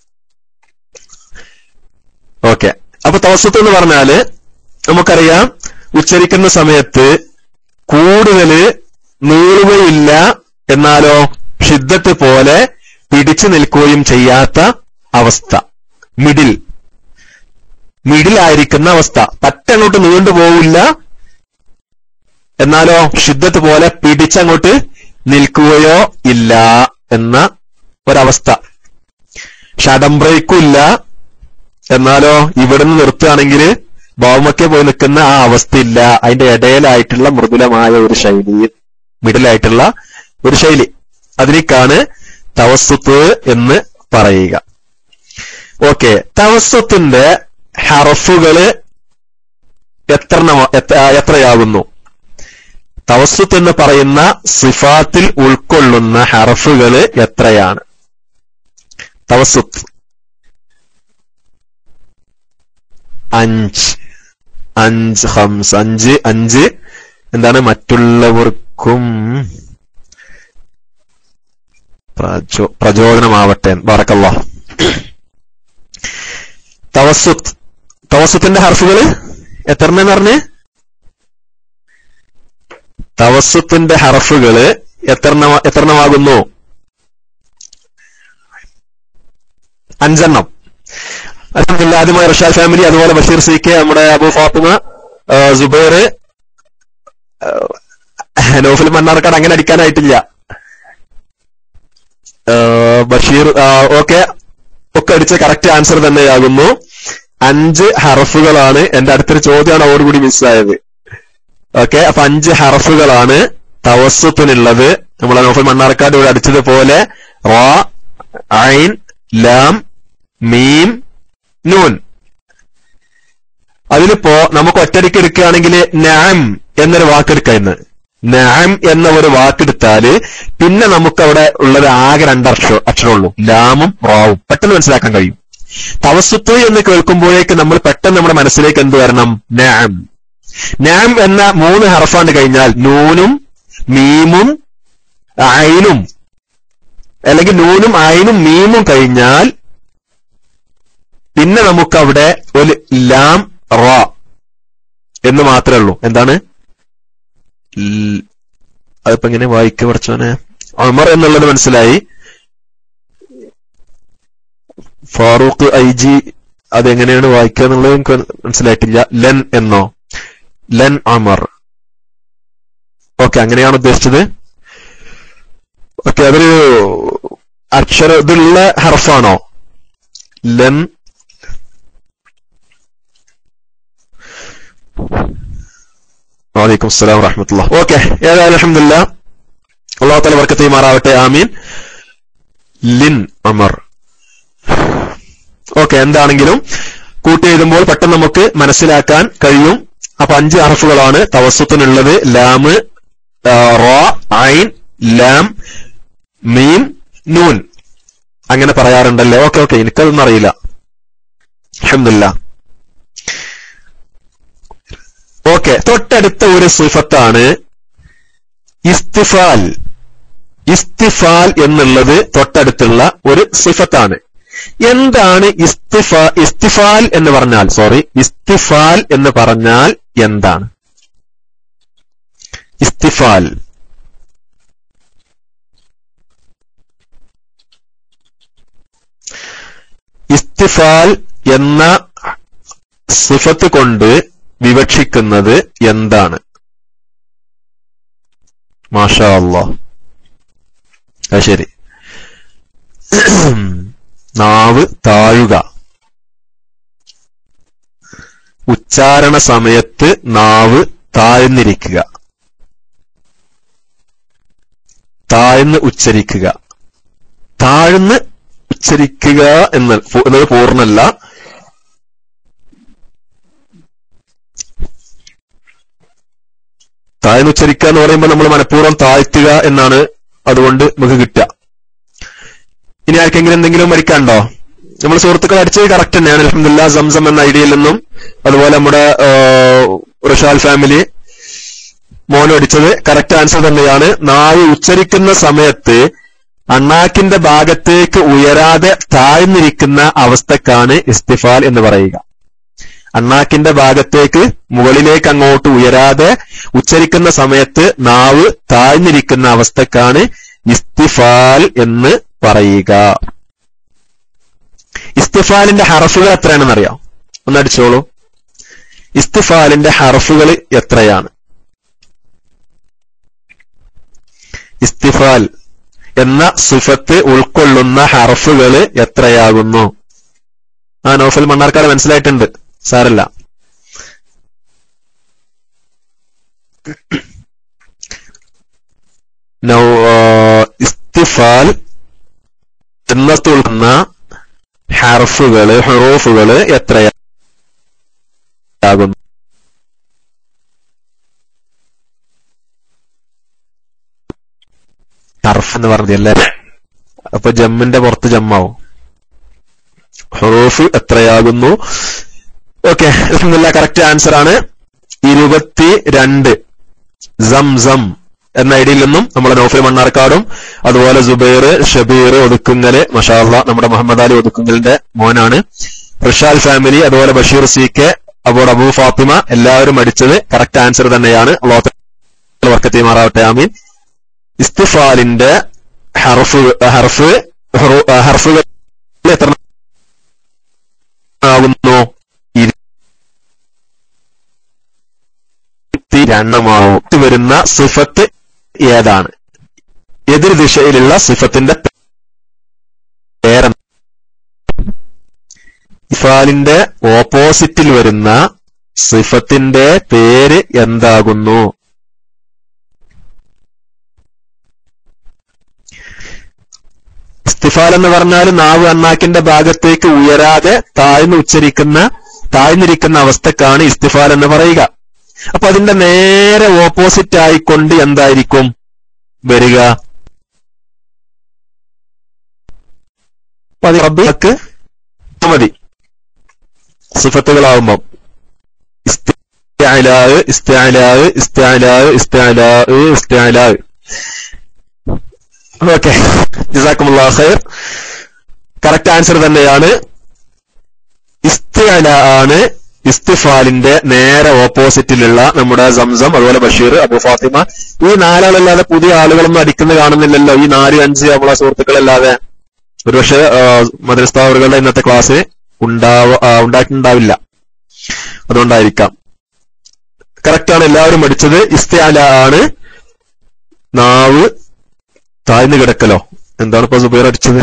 ഓക്കെ അപ്പൊ തവസത്ത് എന്ന് പറഞ്ഞാല് നമുക്കറിയാം ഉച്ചരിക്കുന്ന സമയത്ത് കൂടുതല് നീളുകയില്ല എന്നാലോ ഷിദ്ദത്ത് പോലെ പിടിച്ചു നിൽക്കുകയും ചെയ്യാത്ത അവസ്ഥ മിഡിൽ മിഡിലായിരിക്കുന്ന അവസ്ഥ പറ്റങ്ങോട്ട് നീണ്ടുപോവില്ല എന്നാലോ ഷിദ്ദത്ത് പോലെ പിടിച്ചങ്ങോട്ട് നിൽക്കുകയോ ഇല്ല എന്ന ഒരവസ്ഥ ഷടം ബ്രേക്കും ഇല്ല എന്നാലോ ഇവിടുന്ന് നിർത്തുകയാണെങ്കിൽ ബൗമക്കെ പോയി നിൽക്കുന്ന ആ അവസ്ഥയില്ല അതിന്റെ ഇടയിലായിട്ടുള്ള മൃദുലമായ ഒരു ശൈലി മിഡിലായിട്ടുള്ള ഒരു ശൈലി അതിനേക്കാണ് തവസ്സുത്ത് എന്ന് പറയുക ഓക്കെ തവസ്സുത്തിന്റെ ഹറഫുകള് എത്ര എത്രയാകുന്നു തവസ്സുത്ത് എന്ന് പറയുന്ന സിഫാത്തിൽ ഉൾക്കൊള്ളുന്ന ഹറഫുകള് എത്രയാണ് തവസ്സുത്ത് അഞ്ച് അഞ്ച് ഹംസ് അഞ്ച് അഞ്ച് എന്താണ് മറ്റുള്ളവർക്കും പ്രചോ പ്രചോദനമാവട്ടെ ബറക്കല്ല തവസുത്ത് തവസുത്തിന്റെ ഹർഫുകള് എത്രണ്ണം പറഞ്ഞ് തവസുത്തിന്റെ ഹർഫുകള് എത്രണ്ണ എത്രണ്ണമാകുന്നു അഞ്ചെണ്ണം അലഹമില്ല ആദ്യമായി റഷാദ് ഫാമിലി അതുപോലെ ബഷീർ സി കെ നമ്മുടെ അബു ഫാത്തിമ ആ, സുബൈർ ആ, നൗഫൽ മണ്ണാർക്കാട് അങ്ങനെ അടിക്കാനായിട്ടില്ല ആ, ബഷീർ ഓക്കെ ഒക്കെ അടിച്ച കറക്റ്റ് ആൻസർ തന്നെയാകുന്നു അഞ്ച് ഹറഫുകളാണ് എന്റെ അടുത്തൊരു ചോദ്യമാണ് അതോടുകൂടി മിസ്സായത് ഓക്കെ അപ്പൊ അഞ്ച് ഹറഫുകളാണ് തവസ്സുത്തിനുള്ളത് നമ്മളെ നോഫൽ മണ്ണാർക്കാട് ഇവിടെ അടിച്ചതുപോലെ റ ഐൻ ലാം മീം നൂൻ അതിലിപ്പോ നമുക്ക് ഒറ്റടിക്ക് എടുക്കുകയാണെങ്കിൽ നാം എന്നൊരു വാക്കെടുക്കാം ഇന്ന് നാം എന്ന ഒരു വാക്കെടുത്താല് പിന്നെ നമുക്ക് അവിടെ ഉള്ളത് ആകെ രണ്ട് അക്ഷര അക്ഷരമുള്ളൂ ലാമും റാവും പെട്ടെന്ന് മനസ്സിലാക്കാൻ കഴിയും തവസ്സുത്ത് എന്ന് കേൾക്കുമ്പോഴേക്ക് നമ്മൾ പെട്ടെന്ന് നമ്മുടെ മനസ്സിലേക്ക് എന്ത് വരണം നാം നാം എന്ന മൂന്ന് ഹർഫാണ്ട് കഴിഞ്ഞാൽ നൂനും മീമും ഐനും അല്ലെങ്കിൽ നൂനും ഐനും മീമും കഴിഞ്ഞാൽ പിന്നെ നമുക്ക് അവിടെ ഒരു ലാം റ എന്ന് മാത്രമേ ഉള്ളൂ എന്താണ് ൽ- അതിപ്പോ എങ്ങനെ വായിക്ക പഠിച്ചോനെ അമർ എന്നുള്ളത് മനസ്സിലായി ഫാറൂഖ് ഐ ജി അതെങ്ങനെയാണ് വായിക്കുക എന്നുള്ളത് എനിക്ക് മനസ്സിലായിട്ടില്ല ലെൻ എന്നോ ലെൻ അമർ ഓക്കെ അങ്ങനെയാണ് ഉദ്ദേശിച്ചത് ഓക്കെ അതൊരു അക്ഷര ഇതുള്ള ഹർഫാണോ ലൻ വലൈക്കും അസ്സലാം വറഹമത്തുള്ള ഓക്കെ ഏതായാലും അലഹമില്ല അള്ളാഹു തല വർക്കത്ത് മാറാവട്ടെ ആമീൻ ലിൻ അമർ ഓക്കെ എന്താണെങ്കിലും കൂട്ടി എഴുതുമ്പോൾ പെട്ടെന്ന് നമുക്ക് മനസ്സിലാക്കാൻ കഴിയും അപ്പൊ അഞ്ച് അറഫുകളാണ് തവസ്സുത്തിനുള്ളത് ലാമ് ആ, റോ ഐൻ ലാം മീം നൂൻ അങ്ങനെ പറയാറുണ്ടല്ലേ ഓക്കെ ഓക്കെ എനിക്കതൊന്നും അറിയില്ല അഹമ്മദില്ല ഓക്കെ തൊട്ടടുത്ത ഒരു സിഫത്താണ് ഇസ്തിഫാൽ ഇസ്തിഫാൽ എന്നുള്ളത് തൊട്ടടുത്തുള്ള ഒരു സിഫത്താണ് എന്താണ് ഇസ്തിഫ ഇസ്തിഫാൽ എന്ന് പറഞ്ഞാൽ സോറി ഇസ്തിഫാൽ എന്ന് പറഞ്ഞാൽ എന്താണ് ഇസ്തിഫാൽ ഇസ്തിഫാൽ എന്ന സിഫത്ത് കൊണ്ട് വിവക്ഷിക്കുന്നത് എന്താണ് മാഷാ അള്ളാ അത് ശരി നാവ് താഴുക ഉച്ചാരണ സമയത്ത് നാവ് താഴ്ന്നിരിക്കുക താഴ്ന്ന് ഉച്ചരിക്കുക താഴ്ന്ന് ഉച്ചരിക്കുക എന്ന് പൂ- എന്നത് പൂർണ്ണല്ല താഴ്ന്ന് ഉച്ചരിക്കുക എന്ന് പറയുമ്പോൾ നമ്മൾ മനഃപൂർവ്വം താഴ്ത്തുക എന്നാണ് അതുകൊണ്ട് നമുക്ക് കിട്ടുക ഇനി ആർക്കെങ്കിലും എന്തെങ്കിലും മരിക്കാണ്ടോ നമ്മൾ സുഹൃത്തുക്കൾ അടിച്ചത് കറക്റ്റ് തന്നെയാണ് അലഹമില്ല സംസം എന്ന ഐഡിയയിൽ നിന്നും അതുപോലെ നമ്മുടെ ഋഷാൽ ഫാമിലി മോനും അടിച്ചത് കറക്റ്റ് ആൻസർ തന്നെയാണ് നാവ് ഉച്ചരിക്കുന്ന സമയത്ത് അണ്ണാക്കിന്റെ ഭാഗത്തേക്ക് ഉയരാതെ താഴ്ന്നിരിക്കുന്ന അവസ്ഥക്കാണ് ഇസ്തിഫാൽ എന്ന് പറയുക അണ്ണാക്കിന്റെ ഭാഗത്തേക്ക് മുകളിലേക്ക് അങ്ങോട്ട് ഉയരാതെ ഉച്ചരിക്കുന്ന സമയത്ത് നാവ് താഴ്ന്നിരിക്കുന്ന അവസ്ഥക്കാണ് ഇസ്തിഫാൽ എന്ന് പറയുക ഇസ്തിഫാലിന്റെ ഹറഫുകൾ എത്രയാണെന്ന് അറിയാം ഒന്നടിച്ചോളൂ ഇസ്തിഫാലിന്റെ ഹറഫുകൾ എത്രയാണ് ഇസ്തിഫാൽ എന്ന സിഫത്ത് ഉൾക്കൊള്ളുന്ന ഹറഫുകൾ എത്രയാകുന്നു ആ നോഫൽ മണ്ണാർക്കാട് മനസ്സിലായിട്ടുണ്ട് സാരല്ല നൗ ആ, ഇസ്തിഫാൽ എന്നത്ത് ഉൾക്കുന്ന ഹർഫുകള് ഹറൂഫുകള് എത്രയാകുന്നു ഹർഫ് എന്ന് പറഞ്ഞല്ലേ അപ്പൊ ജമ്മിന്റെ പുറത്ത് ജമ്മാവും ഹറൂഫ് എത്രയാകുന്നു ഓക്കെ അലഹമില്ല കറക്റ്റ് ആൻസർ ആണ് ഇരുപത്തി രണ്ട് സംസം എന്ന ഐഡിയിൽ നിന്നും നമ്മുടെ നൗഫൽ മണ്ണാർക്കാടും അതുപോലെ സുബൈർ ഷബീർ ഒതുക്കുങ്ങല് മഷാല്ല നമ്മുടെ മുഹമ്മദ് അലി ഒതുക്കുങ്ങലിന്റെ മോനാണ് റിഷാൽ ഫാമിലി അതുപോലെ ബഷീർ സി കെ അപ്പോൾ അബൂ ഫാത്തിമ എല്ലാവരും അടിച്ചത് കറക്റ്റ് ആൻസർ തന്നെയാണ് അള്ളാഹു വർക്കത്തി മാറാവട്ടെ ആമീൻ ഇസ്തിഫാലിന്റെ ഹർഫ് ഹർഫ് ഹറു- ഹർഫുകൾ എത്ര ആകുന്നു രണ്ടെണ്ണമാവും ഇത് വരുന്ന സിഫത്ത് ഏതാണ് എതിർ ദിശയിലുള്ള സിഫത്തിന്റെ പേര ഇഫാലിന്റെ ഓപ്പോസിറ്റിൽ വരുന്ന സിഫത്തിന്റെ പേര് എന്താകുന്നു ഇസ്തിഫാൽ എന്ന് പറഞ്ഞാൽ നാവ് അണ്ണാക്കിന്റെ ഭാഗത്തേക്ക് ഉയരാതെ താഴ്ന്ന് ഉച്ചരിക്കുന്ന താഴ്ന്നിരിക്കുന്ന അവസ്ഥക്കാണ് ഇസ്തിഫാൽ എന്ന് പറയുക അപ്പൊ അതിന്റെ നേരെ ഓപ്പോസിറ്റ് ആയിക്കൊണ്ട് എന്തായിരിക്കും വരിക അപ്പൊ അത് റബ്ബിക്ക് മതി സിഫത്തുകളാവുമ്പം ഇസ്തിഅലാവ് ഇസ്തിഅലാവ് ഇസ്തിഅലാവ് ഇസ്തിഅലാവ് ഇസ്തിഅലാവ് ഓക്കെ ജസാക്കുമുല്ലാ ഖൈർ കറക്റ്റ് ആൻസർ തന്നെയാണ് ഇസ്തിഅല ആണ് ഇസ്തിഫാലിന്റെ നേരെ ഓപ്പോസിറ്റിലുള്ള നമ്മുടെ സംസം അതുപോലെ ബഷീർ അബു ഫാത്തിമ ഈ നാലാളല്ലാതെ പുതിയ ആളുകളൊന്നും അടിക്കുന്നത് കാണുന്നില്ലല്ലോ ഈ നാല് അഞ്ച് നമ്മളെ സുഹൃത്തുക്കളല്ലാതെ ഒരുപക്ഷെ മദ്രസ്ഥാവറുകളുടെ ഇന്നത്തെ ക്ലാസ് ഉണ്ടാവ ആ, ഉണ്ടായിട്ടുണ്ടാവില്ല അതുകൊണ്ടായിരിക്കാം കറക്റ്റ് ആണ് എല്ലാവരും പഠിച്ചത് ഇസ്തിഅല ആണ് നാവ് താഴ്ന്നു കിടക്കലോ എന്താണ് ഇപ്പൊ സുബൈർ അടിച്ചത്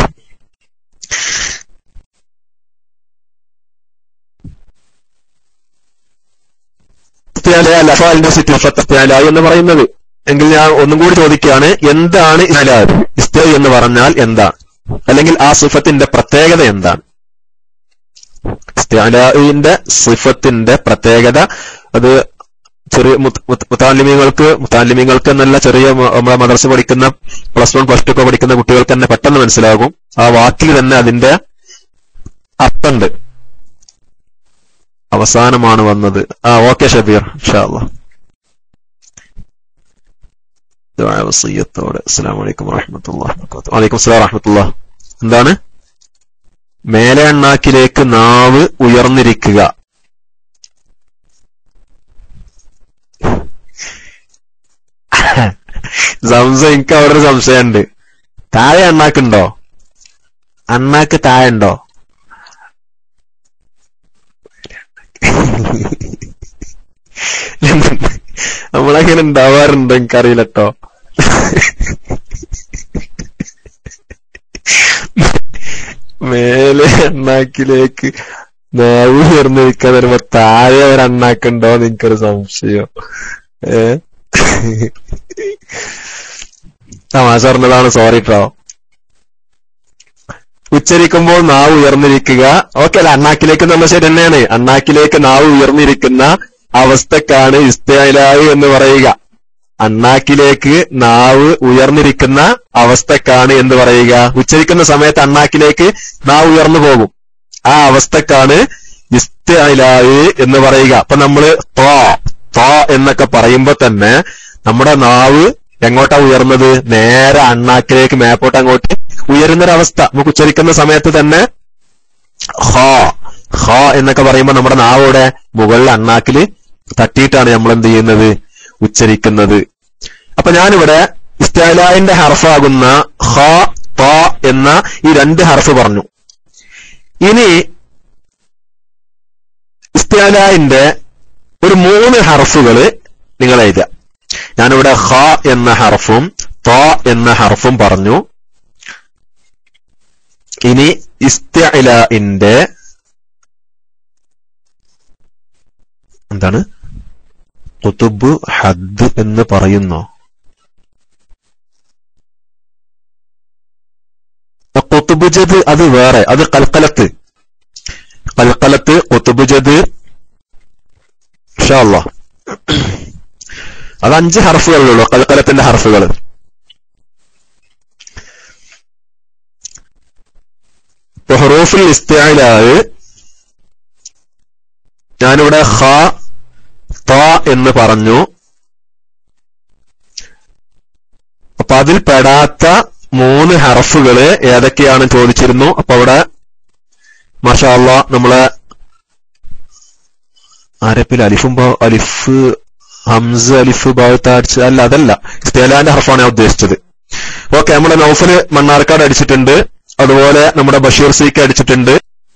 ഇസ്തിഅല അല്ല ഫാലിന്റെ സിറ്റിഫത്ത് ഇസ്തിഅല എന്ന് പറയുന്നത് എങ്കിൽ ഞാൻ ഒന്നും കൂടി ചോദിക്കുകയാണ് എന്താണ് ഇസ്തിഅല ഇസ്ത എന്ന് പറഞ്ഞാൽ എന്താണ് അല്ലെങ്കിൽ ആ സിഫത്തിന്റെ പ്രത്യേകത എന്താണ് ഇസ്തിഅലാഇന്റെ സിഫത്തിന്റെ പ്രത്യേകത അത് ചെറിയ മുത്ത- മുത്ത- മുത്താലിമീങ്ങൾക്ക് മുത്താലിമീങ്ങൾക്ക് എന്നല്ല ചെറിയ മ- നമ്മളെ മദർസ പഠിക്കുന്ന പ്ലസ് വൺ പ്ലസ് ടു ഒക്കെ പഠിക്കുന്ന കുട്ടികൾക്ക് തന്നെ പെട്ടെന്ന് മനസ്സിലാകും ആ വാക്കിൽ തന്നെ അതിന്റെ അർത്ഥമുണ്ട് അവസാനമാണ് വന്നത് ആ ഓക്കെ ഷബീർ ഇൻഷാ അല്ലാ ദുആ വസിയ്യത്തോടെ അസ്സലാമു അലൈക്കും വറഹ്മത്തുള്ളാഹി വബറകാതുഹു വഅലൈക്കും അസ്സലാം വറഹ്മത്തുള്ളാഹി എന്താണ് മേലെ അണ്ണാക്കിലേക്ക് നാവ് ഉയർന്നിരിക്കുക സംശയം എനിക്ക് അവിടെ ഒരു സംശയമുണ്ട് താഴെ അണ്ണാക്കുണ്ടോ അണ്ണാക്ക് താഴെ ഉണ്ടോ നമ്മളങ്ങനെ ഉണ്ടാവാറുണ്ടോ എനിക്കറിയില്ല കേട്ടോ മേലെ അണ്ണാക്കിലേക്ക് നാവ് ഉയർന്നിരിക്കാൻ വരുമ്പോ താഴെ ഒരു അണ്ണാക്കുണ്ടോ എന്ന് എനിക്കൊരു സംശയം ഏ തമാശ പറഞ്ഞതാണ് സോറി കേട്ടോ ഉച്ചരിക്കുമ്പോൾ നാവ് ഉയർന്നിരിക്കുക ഓക്കെ അല്ല അണ്ണാക്കിലേക്ക് നമ്മൾ ശരി തന്നെയാണ് അണ്ണാക്കിലേക്ക് നാവ് ഉയർന്നിരിക്കുന്ന അവസ്ഥക്കാണ് ഇസ്തയിലാവ് എന്ന് പറയുക അണ്ണാക്കിലേക്ക് നാവ് ഉയർന്നിരിക്കുന്ന അവസ്ഥക്കാണ് എന്ന് പറയുക ഉച്ചരിക്കുന്ന സമയത്ത് അണ്ണാക്കിലേക്ക് നാവ് ഉയർന്നു പോകും ആ അവസ്ഥക്കാണ് ഇസ്തയിലാവ് എന്ന് പറയുക അപ്പൊ നമ്മള് തോ തോ എന്നൊക്കെ പറയുമ്പോ തന്നെ നമ്മുടെ നാവ് എങ്ങോട്ടാ ഉയർന്നത് നേരെ അണ്ണാക്കിലേക്ക് മേപ്പോട്ട് അങ്ങോട്ട് ഉയരുന്നൊരവസ്ഥ നമുക്ക് ഉച്ചരിക്കുന്ന സമയത്ത് തന്നെ ഹോ ഹോ എന്നൊക്കെ പറയുമ്പോൾ നമ്മുടെ നാവോടെ മുകളിൽ അണ്ണാക്കില് തട്ടിയിട്ടാണ് നമ്മൾ എന്ത് ചെയ്യുന്നത് ഉച്ചരിക്കുന്നത് അപ്പൊ ഞാനിവിടെ ഇസ്താലായിന്റെ ഹർഫാകുന്ന ഹ ത എന്ന ഈ രണ്ട് ഹർഫ് പറഞ്ഞു ഇനി ഇസ്താലായിന്റെ ഒരു മൂന്ന് ഹർഫുകള് നിങ്ങൾ എഴുതുക ഞാനിവിടെ ഹ എന്ന ഹർഫും ത എന്ന ഹർഫും പറഞ്ഞു ഇനി ഇസ്തഇലാഇന്റെ എന്താണ് കുത്തുബ് ഹദ് എന്ന് പറയുന്നോ കുത്തുബുജദ് അത് വേറെ അത് കൽക്കലത്ത് കൽക്കലത്ത് കുത്തുബുജദ് ഇൻഷാ അല്ലാ അത് അഞ്ച് ഹർഫുകളുള്ളൂ കൽക്കലത്തിന്റെ ഹർഫുകൾ ഹുറൂഫുൽ ഇസ്തിഅലാവ് ഞാനിവിടെ ഹ ത എന്ന് പറഞ്ഞു അപ്പൊ അതിൽ പെടാത്ത മൂന്ന് ഹർഫുകള് ഏതൊക്കെയാണ് ചോദിച്ചിരുന്നു അപ്പൊ അവിടെ മാഷാല്ല നമ്മളെ ആരപ്പിൽ അലിഫും ബാ- അലിഫ് ഹംസ അലിഫ് ഭാഗത്താടിച്ച് അല്ല അതല്ല ഇസ്തേലാന്റെ ഹർഫാണ് ഞാൻ ഉദ്ദേശിച്ചത് ഓക്കെ നമ്മുടെ നൗഫല് മണ്ണാർക്കാട് അടിച്ചിട്ടുണ്ട് അതുപോലെ നമ്മുടെ ബഷീർ സിക്ക് അടിച്ചിട്ടുണ്ട്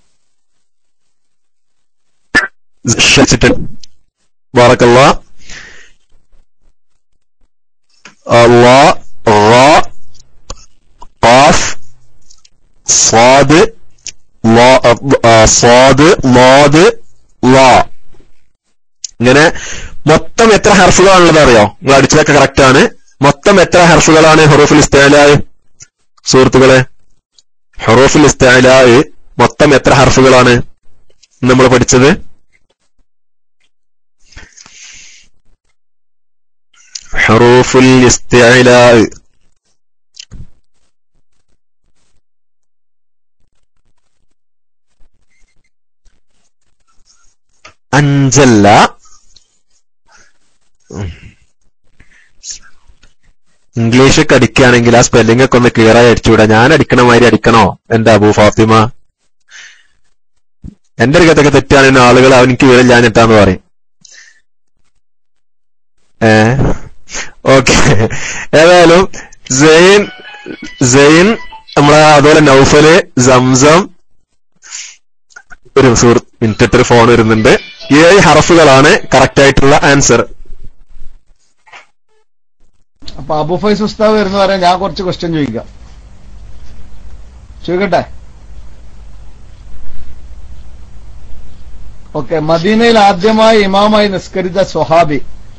അടിച്ചിട്ടുണ്ട് ബാറക്കല്ല അള്ളാ റാ ഖാഫ് സ്വാദ് ലാ- ആ, സ്വാദ് ലാദ് ലാ ഇങ്ങനെ മൊത്തം എത്ര ഹർഫുകളാണുള്ളത് അറിയോ നിങ്ങൾ അടിച്ചതൊക്കെ കറക്റ്റ് ആണ് മൊത്തം എത്ര ഹർഫുകളാണ് ഹുറൂഫുൽ ഇസ്താലായ് സുഹൃത്തുക്കളെ ഹുറൂഫുൽ ഇസ്താലായ് മൊത്തം എത്ര ഹർഫുകളാണ് നമ്മൾ പഠിച്ചത് ഹുറൂഫുൽ ഇസ്താലായ് അഞ്ചല്ല ഇംഗ്ലീഷ് ഒക്കെ അടിക്കുകയാണെങ്കിൽ ആ സ്പെല്ലിംഗ് ഒക്കെ ഒന്ന് ക്ലിയർ ആയി അടിച്ചുകൂടാ ഞാൻ അടിക്കണ മാതിരി അടിക്കണോ എന്റെ അബൂ ഫാത്തിമ എന്റെ അടുക്കത്തൊക്കെ തെറ്റാണെങ്കിൽ ആളുകൾ അവനിക്ക് വിവരം ഞാനിട്ടാന്ന് പറയും ഏ ഓക്കെ ഏതായാലും സെയിൻ സെയിൻ നമ്മളെ അതുപോലെ നൗഫല് സംസം ഒരു സുഹൃത്ത് മിനിറ്റ് ഒരു ഫോൺ വരുന്നുണ്ട് ഏഴ് ഹറഫുകളാണ് കറക്റ്റ് ആയിട്ടുള്ള ആൻസർ അപ്പൊ അബു ഫൈസ് ഉസ്താവ് വരുന്ന പറയാൻ ഞാൻ കുറച്ച് ക്വസ്റ്റ്യൻ ചോദിക്കാം ചോദിക്കട്ടെ ഓക്കെ മദീനയിൽ ആദ്യമായി ഇമാമായി നിസ്കരിച്ച സ്വഹാബി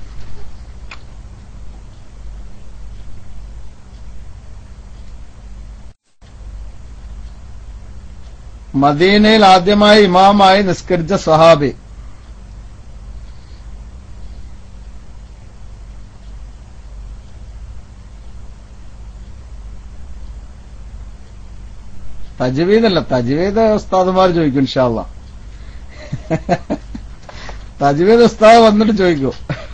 മദീനയിൽ ആദ്യമായി ഇമാമായി നിസ്കരിച്ച സ്വഹാബി തജ്വീദല്ല തജ്വീദ് ഉസ്താദുമാർ ചോദിക്കും ഇൻഷാല്ല തജ്വീദ് ഉസ്താദ് വന്നിട്ട് ചോദിക്കൂ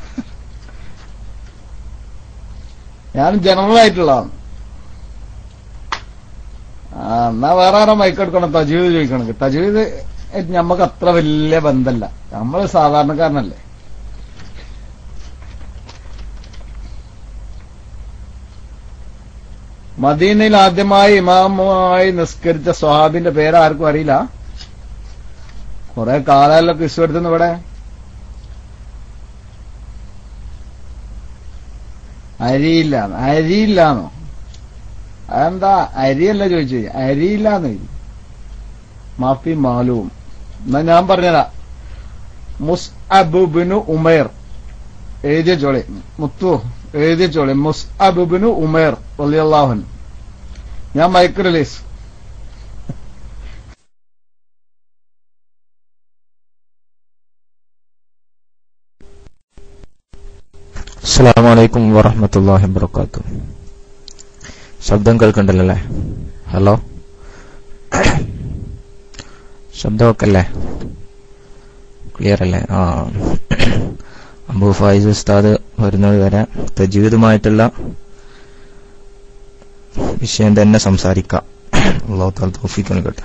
ഞാൻ ജനറൽ ആയിട്ടുള്ളതാണ് ആ എന്നാ വേറെ ആരോ മൈക്കെടുക്കണം തജ്വീദ് ചോദിക്കണമെങ്കിൽ തജ്വീദ് ഞമ്മക്ക് അത്ര വലിയ ബന്ധമല്ല നമ്മൾ സാധാരണക്കാരനല്ലേ മദീനയിൽ ആദ്യമായി ഇമാമുമായി നിസ്കരിച്ച സ്വഹാബിന്റെ പേര് ആർക്കും അറിയില്ല കുറെ കാലമല്ലോ ക്രിസ്തു എടുത്തുന്നു ഇവിടെ അരിയില്ല അരിയില്ലാന്നോ അതെന്താ അരിയല്ല ചോദിച്ചു അരിയില്ലാന്ന് മാഫി മാലൂം എന്നാ ഞാൻ പറഞ്ഞതാ മുസ് അബുബിനു ഉമേർ എഴുതിയ ചോളി മുത്തു എഴുതിയ ചോളി മുസ് അബുബിനു ഉമേർ അള്ളാഹുൻ ഞാൻ മൈക്ക് റിലീസ് അസ്സാം വലൈക്കും വറഹമത്തല്ലാഹി വബർക്കാത്തു ശബ്ദം കേൾക്കണ്ടല്ലോ അല്ലേ ഹലോ ശബ്ദമൊക്കെ അല്ലേ ക്ലിയർ അല്ലേ ആ അബു ഫായിസ് ഉസ്താദ് വരുന്നത് വരെ തജീവിതമായിട്ടുള്ള വിഷയം തന്നെ സംസാരിക്കാം അള്ളാഹു താൽ തോഫിക്ക് നൽകട്ടെ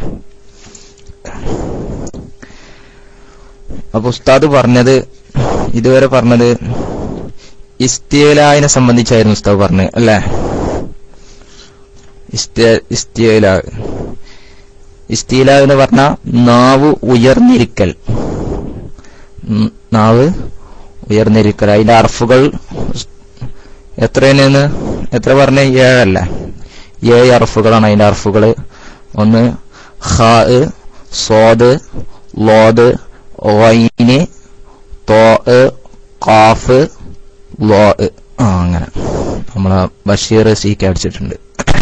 അപ്പൊ ഉസ്താദ് പറഞ്ഞത് ഇതുവരെ പറഞ്ഞത് ഇസ്തിയലായിനെ സംബന്ധിച്ചായിരുന്നു ഉസ്താദ് പറഞ്ഞത് അല്ലേ ഇസ്തിയല ഇസ്തിയല എന്ന് പറഞ്ഞ നാവ് ഉയർന്നിരിക്കൽ ഉം, നാവ് ഉയർന്നിരിക്കൽ അതിന്റെ അർഫുകൾ എത്രയെന്ന് എത്ര പറഞ്ഞ ഏഴല്ല ഏഴ് അർഫുകളാണ് അതിന്റെ അർഫുകൾ ഒന്ന് ഖാ സോദ് ലോദ് ഓയിന് തോ ഖാഫ് ലോ ആ അങ്ങനെ നമ്മളെ ബഷീർ സി കെ അടിച്ചിട്ടുണ്ട്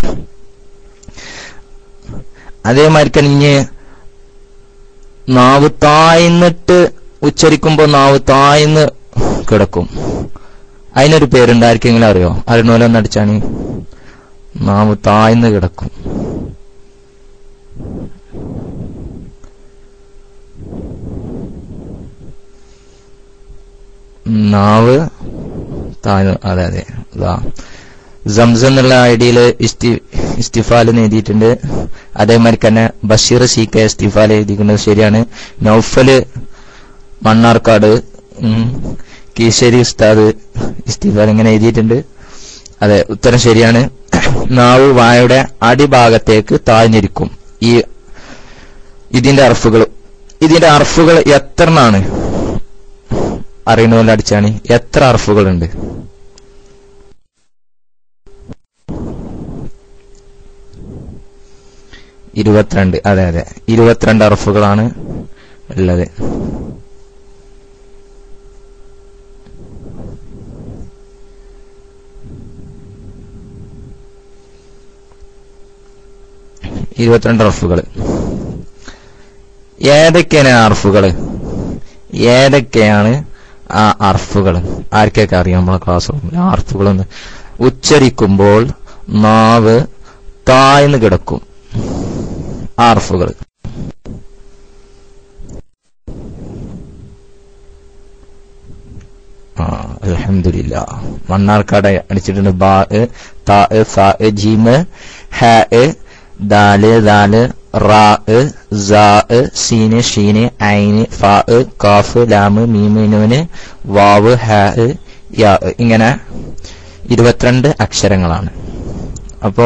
അതേമാതിരി കഴിഞ്ഞ് നാവ് താഴ്ന്നിട്ട് ഉച്ചരിക്കുമ്പോ നാവ് താഴ്ന്ന് കിടക്കും അതിനൊരു പേരുണ്ട് ആർക്കെങ്കിലും അറിയോ അറിയണോലൊന്ന് അടിച്ചാണ് നാവ് താഴ്ന്ന് കിടക്കും നാവ് താഴ്ന്നു അതെ അതെ ഇതാ സംസം എന്നുള്ള ഐഡിയയില് ഇസ്തി ഇസ്തിഫാൽ എഴുതിയിട്ടുണ്ട് അതേമാതിരി തന്നെ ബഷീർ സി കെ ഇസ്തിഫാൽ എഴുതിക്കുന്നത് ശരിയാണ് നൌഫല് മണ്ണാർക്കാട് ഉം, കീശേരി ഉസ്താദ് ഇസ്തിഫാൽ ഇങ്ങനെ എഴുതിയിട്ടുണ്ട് അതെ ഉത്തരം ശരിയാണ് നാവ് വായുടെ അടിഭാഗത്തേക്ക് താഴ്ന്നിരിക്കും ഈ ഇതിന്റെ അർഫുകൾ ഇതിന്റെ അർഫുകൾ എത്ര എണ്ണാണ് അറിയണ പോലെ അടിച്ചാണ് എത്ര അർഫുകളുണ്ട് ഇരുപത്തിരണ്ട് അതെ അതെ ഇരുപത്തിരണ്ട് അറഫുകളാണ് ഉള്ളത് ഇരുപത്തിരണ്ട് അറഫുകൾ ഏതൊക്കെയാണ് അർഫുകൾ ഏതൊക്കെയാണ് ആ അർഫുകൾ ആർക്കൊക്കെ അറിയാം നമ്മളെ ക്ലാസ് റൂമിൽ അർഫുകളൊന്ന് ഉച്ചരിക്കുമ്പോൾ നാവ് താഴ്ന്നു കിടക്കും ആർഫുകൾ ആ അൽഹംദുലില്ല മണ്ണാർക്കാട് അടിച്ചിട്ടുണ്ട് ബാ താ ഫ ജീമ് ഹ ദാല് ദാല് റാ സാ സീന് ഷീന് ഐന് ഫ കാഫ് ലാമ് മീമ് നൂന് വാവ് ഹ യാ ഇങ്ങനെ ഇരുപത്തിരണ്ട് അക്ഷരങ്ങളാണ് അപ്പോ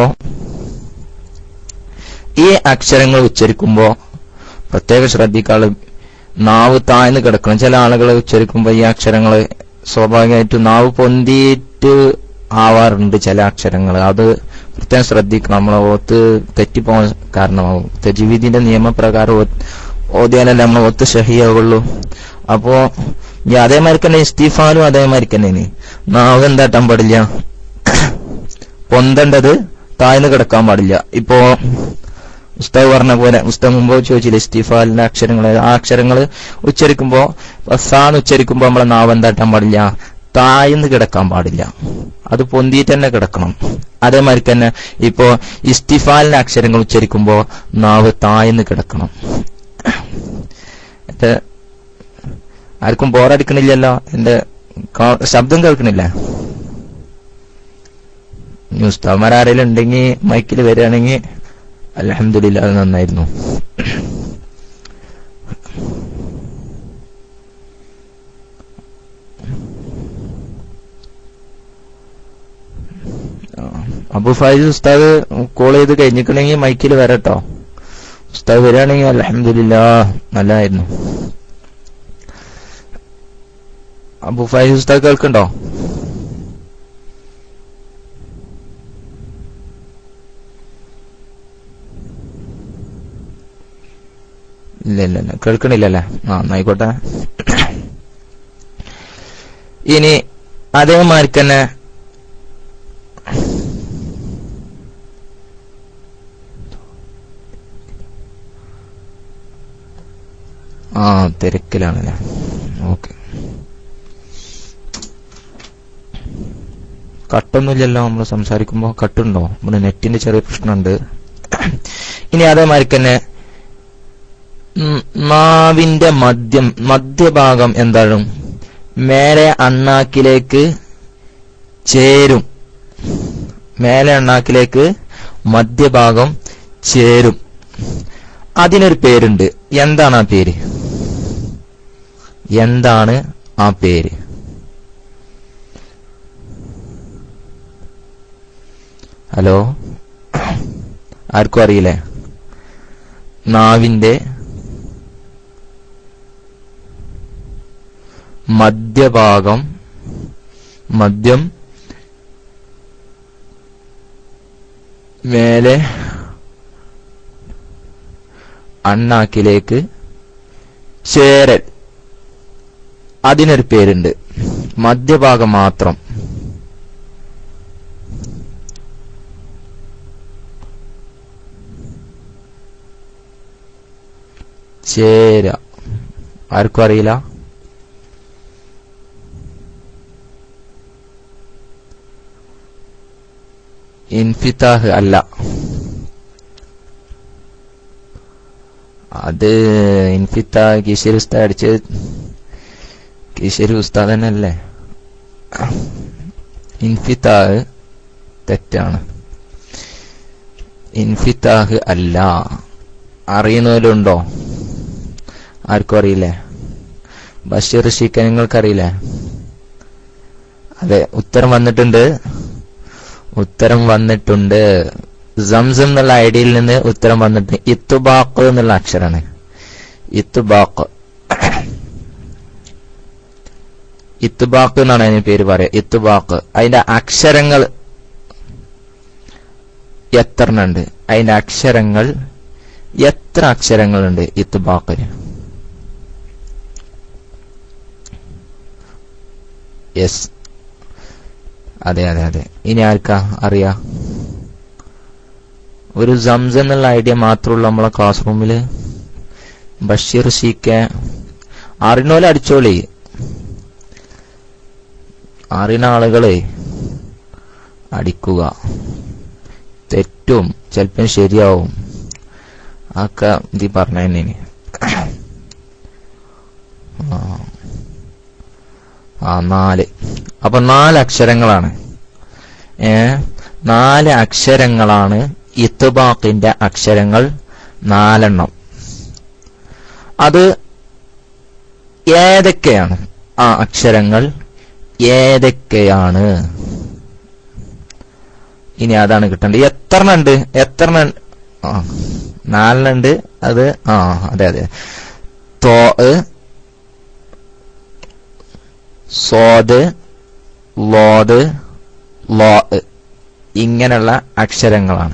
ഈ അക്ഷരങ്ങൾ ഉച്ചരിക്കുമ്പോ പ്രത്യേകം ശ്രദ്ധിക്കാള് നാവ് താഴ്ന്നു കിടക്കണം ചില ആളുകൾ ഉച്ചരിക്കുമ്പോ ഈ അക്ഷരങ്ങൾ സ്വാഭാവികമായിട്ടും നാവ് പൊന്തിയിട്ട് ആവാറുണ്ട് ചില അക്ഷരങ്ങൾ അത് പ്രത്യേകം ശ്രദ്ധിക്കണം നമ്മളെ ഓത്ത് തെറ്റിപ്പോകാൻ കാരണമാവും തജ്വീദിന്റെ നിയമപ്രകാരം ഓ- ഓതിയാലല്ലേ നമ്മളെ ഒത്ത് ഷഹിയാവുള്ളൂ അപ്പോ ഈ അതേമാതിരി തന്നെ ഇസ്തീഫാനും അതേമാതിരി തന്നെ നാവ് എന്താട്ടാൻ പാടില്ല പൊന്തേണ്ടത് താഴ്ന്നു കിടക്കാൻ പാടില്ല ഇപ്പോ ഉസ്താദ് പറഞ്ഞ പോലെ ഉസ്താദ് മുമ്പ് ചോദിച്ചില്ലേ ഇസ്തിഫാലിന്റെ അക്ഷരങ്ങൾ ആ അക്ഷരങ്ങൾ ഉച്ചരിക്കുമ്പോ സാന്ന് ഉച്ചരിക്കുമ്പോ നമ്മളെ നാവ് എന്താട്ടാൻ പാടില്ല താഴ്ന്ന് കിടക്കാൻ പാടില്ല അത് പൊന്തിയിട്ട് തന്നെ കിടക്കണം അതേമാതിരി തന്നെ ഇപ്പോ ഇസ്തിഫാലിന്റെ അക്ഷരങ്ങൾ ഉച്ചരിക്കുമ്പോ നാവ് താഴ്ന്ന് കിടക്കണം എന്റെ ആർക്കും ബോറടിക്കണില്ലല്ലോ എന്റെ കാ- ശബ്ദം കേൾക്കണില്ലേ ഉസ്താദ്മാരാരെങ്കിലും ഉണ്ടെങ്കിൽ മൈക്കിൽ വരികയാണെങ്കിൽ അലഹമില്ല അത് നന്നായിരുന്നു ആ, അബു ഫൈസ് ഉസ്താദ് കോൾ ചെയ്ത് കഴിഞ്ഞിക്കണമെങ്കിൽ മൈക്കിൽ വരട്ടോ ഉസ്താദ് വരികയാണെങ്കിൽ അലഹമില്ല നല്ലതായിരുന്നു അബു ഫൈസ് ഉസ്താദ് കേൾക്കണ്ടോ ഇല്ല ഇല്ല ഇല്ല കേൾക്കണില്ലല്ലേ ആ എന്നായിക്കോട്ടെ ഇനി അതേമാതിരി തന്നെ ആ തിരക്കിലാണല്ലേ ഓക്കെ കട്ടൊന്നുമില്ലല്ലോ നമ്മൾ സംസാരിക്കുമ്പോ കട്ടുണ്ടോ നമ്മുടെ നെറ്റിന്റെ ചെറിയ പ്രശ്നമുണ്ട് ഇനി അതേമാതിരി തന്നെ ഉം, നാവിന്റെ മദ്യം മധ്യഭാഗം എന്താണ് മേലെ അണ്ണാക്കിലേക്ക് ചേരും മേലെ അണ്ണാക്കിലേക്ക് മധ്യഭാഗം ചേരും അതിനൊരു പേരുണ്ട് എന്താണ് ആ പേര് എന്താണ് ആ പേര് ഹലോ ആർക്കും അറിയില്ലേ നാവിന്റെ മധ്യഭാഗം മദ്യം മേലെ അണ്ണാക്കിലേക്ക് ചേരൽ അതിനൊരു പേരുണ്ട് മധ്യഭാഗം മാത്രം ചേര ആർക്കും അറിയില്ല ഇൻഫിത്താഹ് അല്ല അത് ഇൻഫിത്ത കിശേരി ഉസ്താദ് അടിച്ച് കിശേരി ഉസ്താദ് തന്നെ അല്ലേ ഇൻഫിത്താഹ് തെറ്റാണ് ഇൻഫിത്താഹ് അല്ല അറിയുന്നവരുണ്ടോ ആർക്കും അറിയില്ലേ ബഷീർ ഷിക്ക നിങ്ങൾക്കറിയില്ലേ അതെ ഉത്തരം വന്നിട്ടുണ്ട് ഉത്തരം വന്നിട്ടുണ്ട് സംസം എന്നുള്ള ഐഡിയയിൽ നിന്ന് ഉത്തരം വന്നിട്ടുണ്ട് ഇത്തുബാക്ക് എന്നുള്ള അക്ഷരാണ് ഇത്തുബാക്ക് ഇത്തുബാക്ക് എന്നാണ് അതിന് പേര് പറയാ ഇത്തുബാക്ക് അതിന്റെ അക്ഷരങ്ങൾ എത്ര ഉണ്ട് അതിന്റെ അക്ഷരങ്ങൾ എത്ര അക്ഷരങ്ങളുണ്ട് ഇത്തുബാക്കിന് യെസ് അതെ അതെ അതെ ഇനി ആർക്കാ അറിയാ ഒരു സംസ് എന്നുള്ള ഐഡിയ മാത്രമുള്ള നമ്മളെ ക്ലാസ് റൂമില് ബഷീർ ഷീക്ക് അറിയണോലെ അടിച്ചോളി അറിയുന്ന ആളുകളെ അടിക്കുക തെറ്റും ചിലപ്പം ശരിയാവും ആക്ക ഇത് പറഞ്ഞതിന് ആ ആ നാല് അപ്പൊ നാല് അക്ഷരങ്ങളാണ് ഏ നാല് അക്ഷരങ്ങളാണ് ഇത്തുബാക്കിന്റെ അക്ഷരങ്ങൾ നാലെണ്ണം അത് ഏതൊക്കെയാണ് ആ അക്ഷരങ്ങൾ ഏതൊക്കെയാണ് ഇനി അതാണ് കിട്ടേണ്ടത് എത്ര ഉണ്ട് എത്ര ആ നാലെണ്ണുണ്ട് അത് ആ അതെ അതെ തോ സോദ് ലോദ് ലോ ഇങ്ങനെയുള്ള അക്ഷരങ്ങളാണ്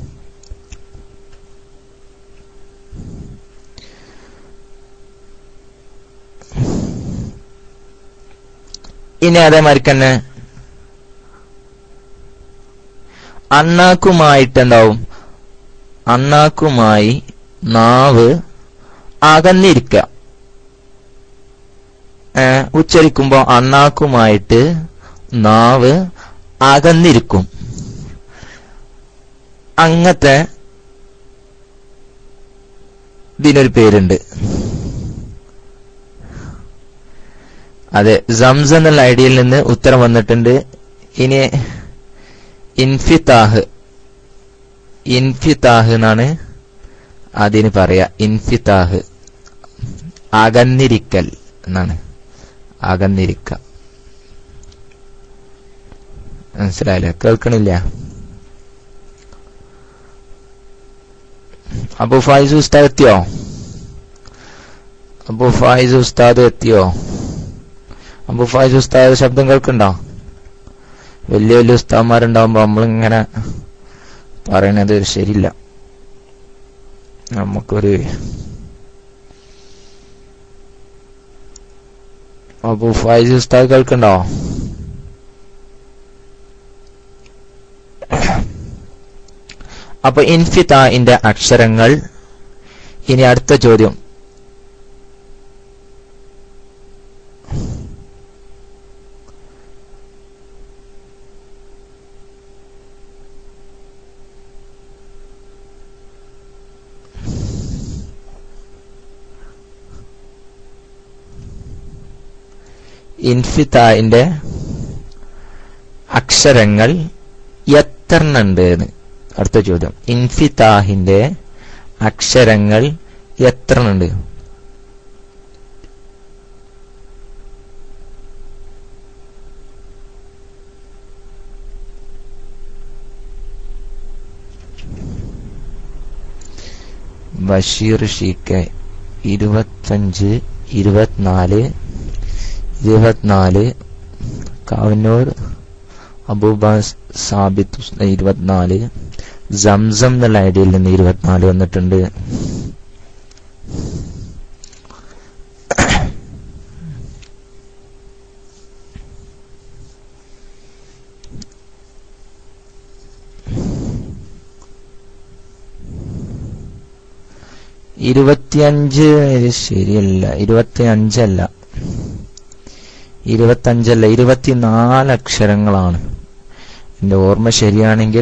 ഇനി അതേമാതിരി തന്നെ അണ്ണാക്കുമായിട്ട് എന്താവും അണ്ണാക്കുമായി നാവ് അകന്നിരിക്കുക ഏഹ് ഉച്ചരിക്കുമ്പോ അണ്ണാക്കുമായിട്ട് നാവ് അകന്നിരിക്കും അങ്ങത്തെ ഇതിനൊരു പേരുണ്ട് അതെ സംസ് എന്നുള്ള ഐഡിയയിൽ നിന്ന് ഉത്തരം വന്നിട്ടുണ്ട് ഇനി ഇൻഫിതാഹ് ഇൻഫിതാഹ് എന്നാണ് അതിന് പറയാ ഇൻഫിതാഹ് അകന്നിരിക്കൽ എന്നാണ് അകന്നിരിക്ക മനസ്സിലായില്ലേ കേൾക്കണില്ല അപ്പൊ ഫായിസ് ഉസ്താദ് എത്തിയോ അപ്പൊ ഫായിസ് ഉസ്താദ് എത്തിയോ അപ്പൊ ഫായിസ് ഉസ്താദ് ശബ്ദം കേൾക്കണ്ടോ വലിയ വലിയ ഉസ്താദ്മാരുണ്ടാവുമ്പോ നമ്മളിങ്ങനെ പറയണത് ശരിയില്ല നമുക്കൊരു അപ്പൊ ഫായിസ് ഉസ്താദ് കേൾക്കണ്ടോ അപ്പൊ ഇൻഫിതാന്റെ അക്ഷരങ്ങൾ ഇനി അടുത്ത ചോദ്യം ഇൻഫിതാന്റെ അക്ഷരങ്ങൾ എത്രണ്ണുണ്ട് എന്ന് അടുത്ത ചോദ്യം ഇൻഫിതാഹിന്റെ അക്ഷരങ്ങൾ എത്രണ്ണുണ്ട് ബഷീർ ഷീക്ക് ഇരുപത്തഞ്ച് ഇരുപത്തിനാല് ഇരുപത്തിനാല് കാവന്നൂർ അബൂബാസ് സാബിത്ത് ഉസ്താദ് ഇരുപത്തിനാല് സംസം എന്നുള്ള ഐഡിയയിൽ നിന്ന് ഇരുപത്തിനാല് വന്നിട്ടുണ്ട് ഇരുപത്തിയഞ്ച് ഇത് ശരിയല്ല ഇരുപത്തിയഞ്ചല്ല ഇരുപത്തഞ്ചല്ല ഇരുപത്തിനാല് അക്ഷരങ്ങളാണ് എന്റെ ഓർമ്മ ശരിയാണെങ്കിൽ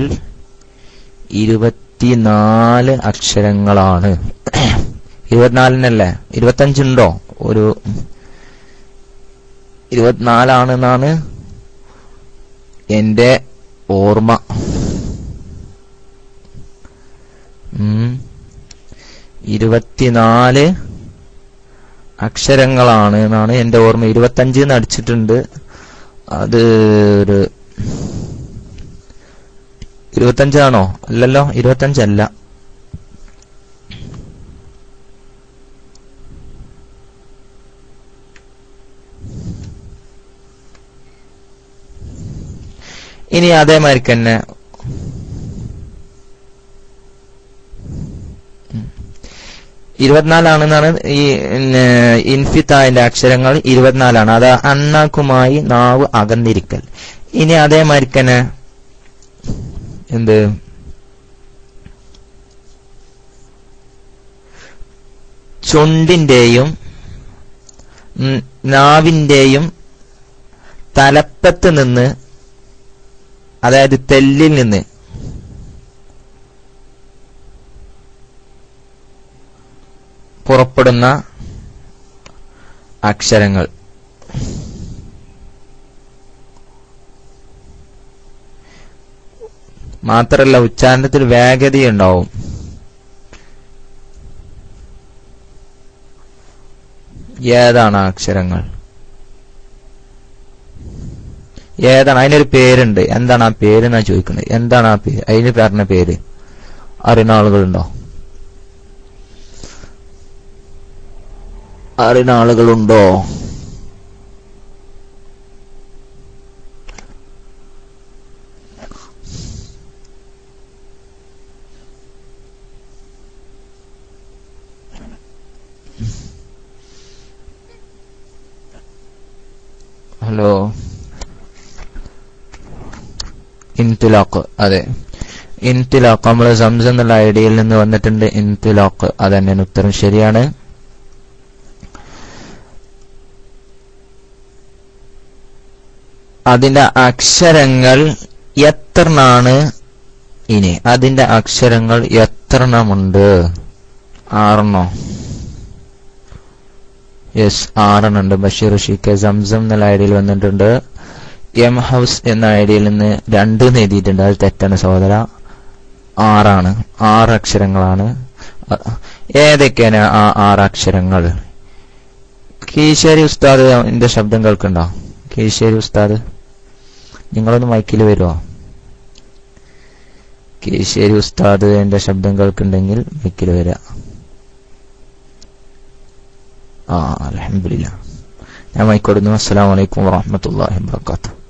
ഇരുപത്തിനാല് അക്ഷരങ്ങളാണ് ഇരുപത്തിനാലിനല്ലേ ഇരുപത്തഞ്ചുണ്ടോ ഒരു ഇരുപത്തിനാലാണെന്നാണ് എന്റെ ഓർമ്മ ഉം. ഇരുപത്തിനാല് അക്ഷരങ്ങളാണ് എന്നാണ് എന്റെ ഓർമ്മ ഇരുപത്തഞ്ച് എന്ന് അടിച്ചിട്ടുണ്ട് അത് ഒരു ഇരുപത്തഞ്ചാണോ അല്ലല്ലോ ഇരുപത്തഞ്ചല്ല ഇനി അതേമാതിരി തന്നെ ഇരുപത്തിനാലാണെന്നാണ് ഈ പിന്നെ, ഇൻഫിത്തായിന്റെ അക്ഷരങ്ങൾ ഇരുപത്തിനാലാണ് അത് അണ്ണാക്കുമായി നാവ് അകന്നിരിക്കൽ ഇനി അതേമാതിരി തന്നെ എന്ത് ചുണ്ടിന്റെയും ഉം, നാവിന്റെയും തലപ്പത്ത് നിന്ന് അതായത് തെല്ലിൽ നിന്ന് പുറപ്പെടുന്ന അക്ഷരങ്ങൾ മാത്രല്ല ഉച്ചാരണത്തിൽ വേഗതയുണ്ടാവും ഏതാണ് ആ അക്ഷരങ്ങൾ ഏതാണ് അതിനൊരു പേരുണ്ട് എന്താണ് ആ പേര് എന്നാ ചോദിക്കുന്നത് എന്താണ് ആ പേര് അതിന് പറഞ്ഞ പേര് അറിയുന്ന ആളുകളുണ്ടോ അറിയുന്ന ആളുകളുണ്ടോ ഹലോ ഇൻതുലാഖ് അതെ ഇൻതുലാഖ് നമ്മൾ സംസം എന്നുള്ള ഐഡിയയിൽ നിന്ന് വന്നിട്ടുണ്ട് ഇൻതുലാഖ് അത് തന്നെയാണ് ഉത്തരം ശരിയാണ് അതിന്റെ അക്ഷരങ്ങൾ എത്രണ്ണാണ് ഇനി അതിന്റെ അക്ഷരങ്ങൾ എത്രണ്ണമുണ്ട് ആറെണ്ണോ യെസ് ആറെണ്ണം ഉണ്ട് ബഷീർ ഷിക്ക് സംസം എന്നുള്ള ഐഡിയയിൽ വന്നിട്ടുണ്ട് എം ഹൗസ് എന്ന ഐഡിയയിൽ നിന്ന് രണ്ട് എന്ന് എഴുതിയിട്ടുണ്ട് അത് തെറ്റാണ് സഹോദര ആറാണ് ആറ് അക്ഷരങ്ങളാണ് അ- ഏതൊക്കെയാണ് ആ ആറ് അക്ഷരങ്ങൾ കീശേരി ഉസ്താദ് എന്റെ ശബ്ദം കേൾക്കണ്ടോ കീശേരി ഉസ്താദ് നിങ്ങളൊന്ന് മൈക്കിൽ വരുമോ കീശേരി ഉസ്താദ് എന്റെ ശബ്ദം കേൾക്കുന്നുണ്ടെങ്കിൽ മൈക്കിൽ വരാ ആ അലഹമില്ല ഞാൻ മൈക്കോടുന്നു അസ്സലാമലൈക്കും വാഹമത്തല്ലാഹി വാത്തു